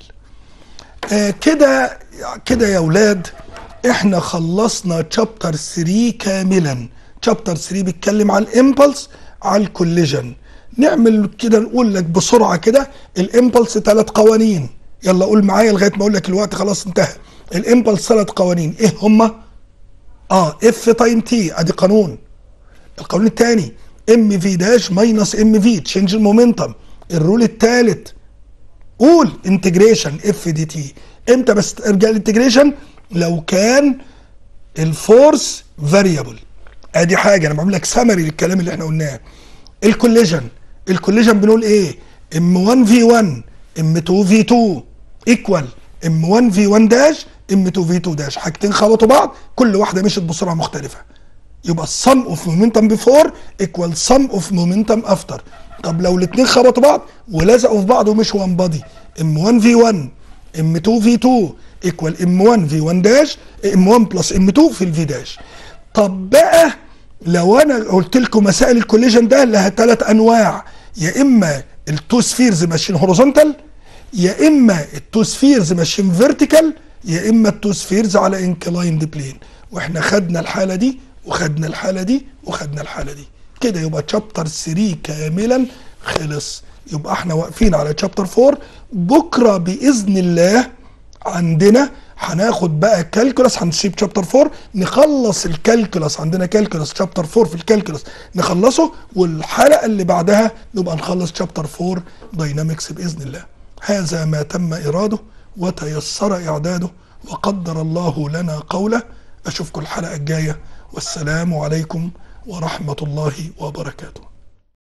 آه كده كده يا اولاد احنا خلصنا تشابتر 3 كاملا تشابتر 3 بيتكلم على الامبلس على الكوليجن نعمل كده نقول لك بسرعه كده الامبلس ثلاث قوانين يلا قول معايا لغايه ما اقول لك الوقت خلاص انتهى الامبلس ثلاث قوانين ايه هما اه اف تايم تي ادي قانون القانون الثاني ام في داش ماينس ام في تشينج المومنتم الرول الثالث قول انتجريشن اف دي تي امتى بس ارجع الانتجريشن لو كان الفورس فاريبل ادي حاجه انا بعمل لك سمري للكلام اللي احنا قلناه الكوليجن الكوليجن بنقول ايه ام 1 في 1 ام 2 في 2 ايكوال ام 1 في 1 داش ام 2 في 2 داش حاجتين خبطوا بعض كل واحده مشت بسرعه مختلفه يبقى السم اوف مومنتم بيفور ايكوال سم اوف مومنتم افتر طب لو الاثنين خبطوا بعض ولزقوا في بعض ومشوا وان بادي ام 1 في 1 ام 2 في 2 ايكوال ام 1 في 1 داش ام 1 بلس ام 2 في الفي داش طب بقى لو انا قلت لكم مسائل الكوليجن ده لها ثلاث انواع يا اما التو سفيرز ماشيين هوريزونتال يا اما التو سفيرز ماشيين فيرتيكال يا اما التو سفيرز على انكلايند بلين واحنا خدنا الحاله دي وخدنا الحاله دي وخدنا الحاله دي كده يبقى تشابتر 3 كاملا خلص يبقى احنا واقفين على تشابتر 4 بكره باذن الله عندنا هناخد بقى كالكولاس هنسيب شابتر 4 نخلص الكالكولاس عندنا كالكولاس شابتر 4 في الكالكولاس نخلصه والحلقه اللي بعدها نبقى نخلص شابتر 4 داينامكس باذن الله هذا ما تم اراده وتيسر اعداده وقدر الله لنا قوله اشوفكم الحلقه الجايه والسلام عليكم ورحمه الله وبركاته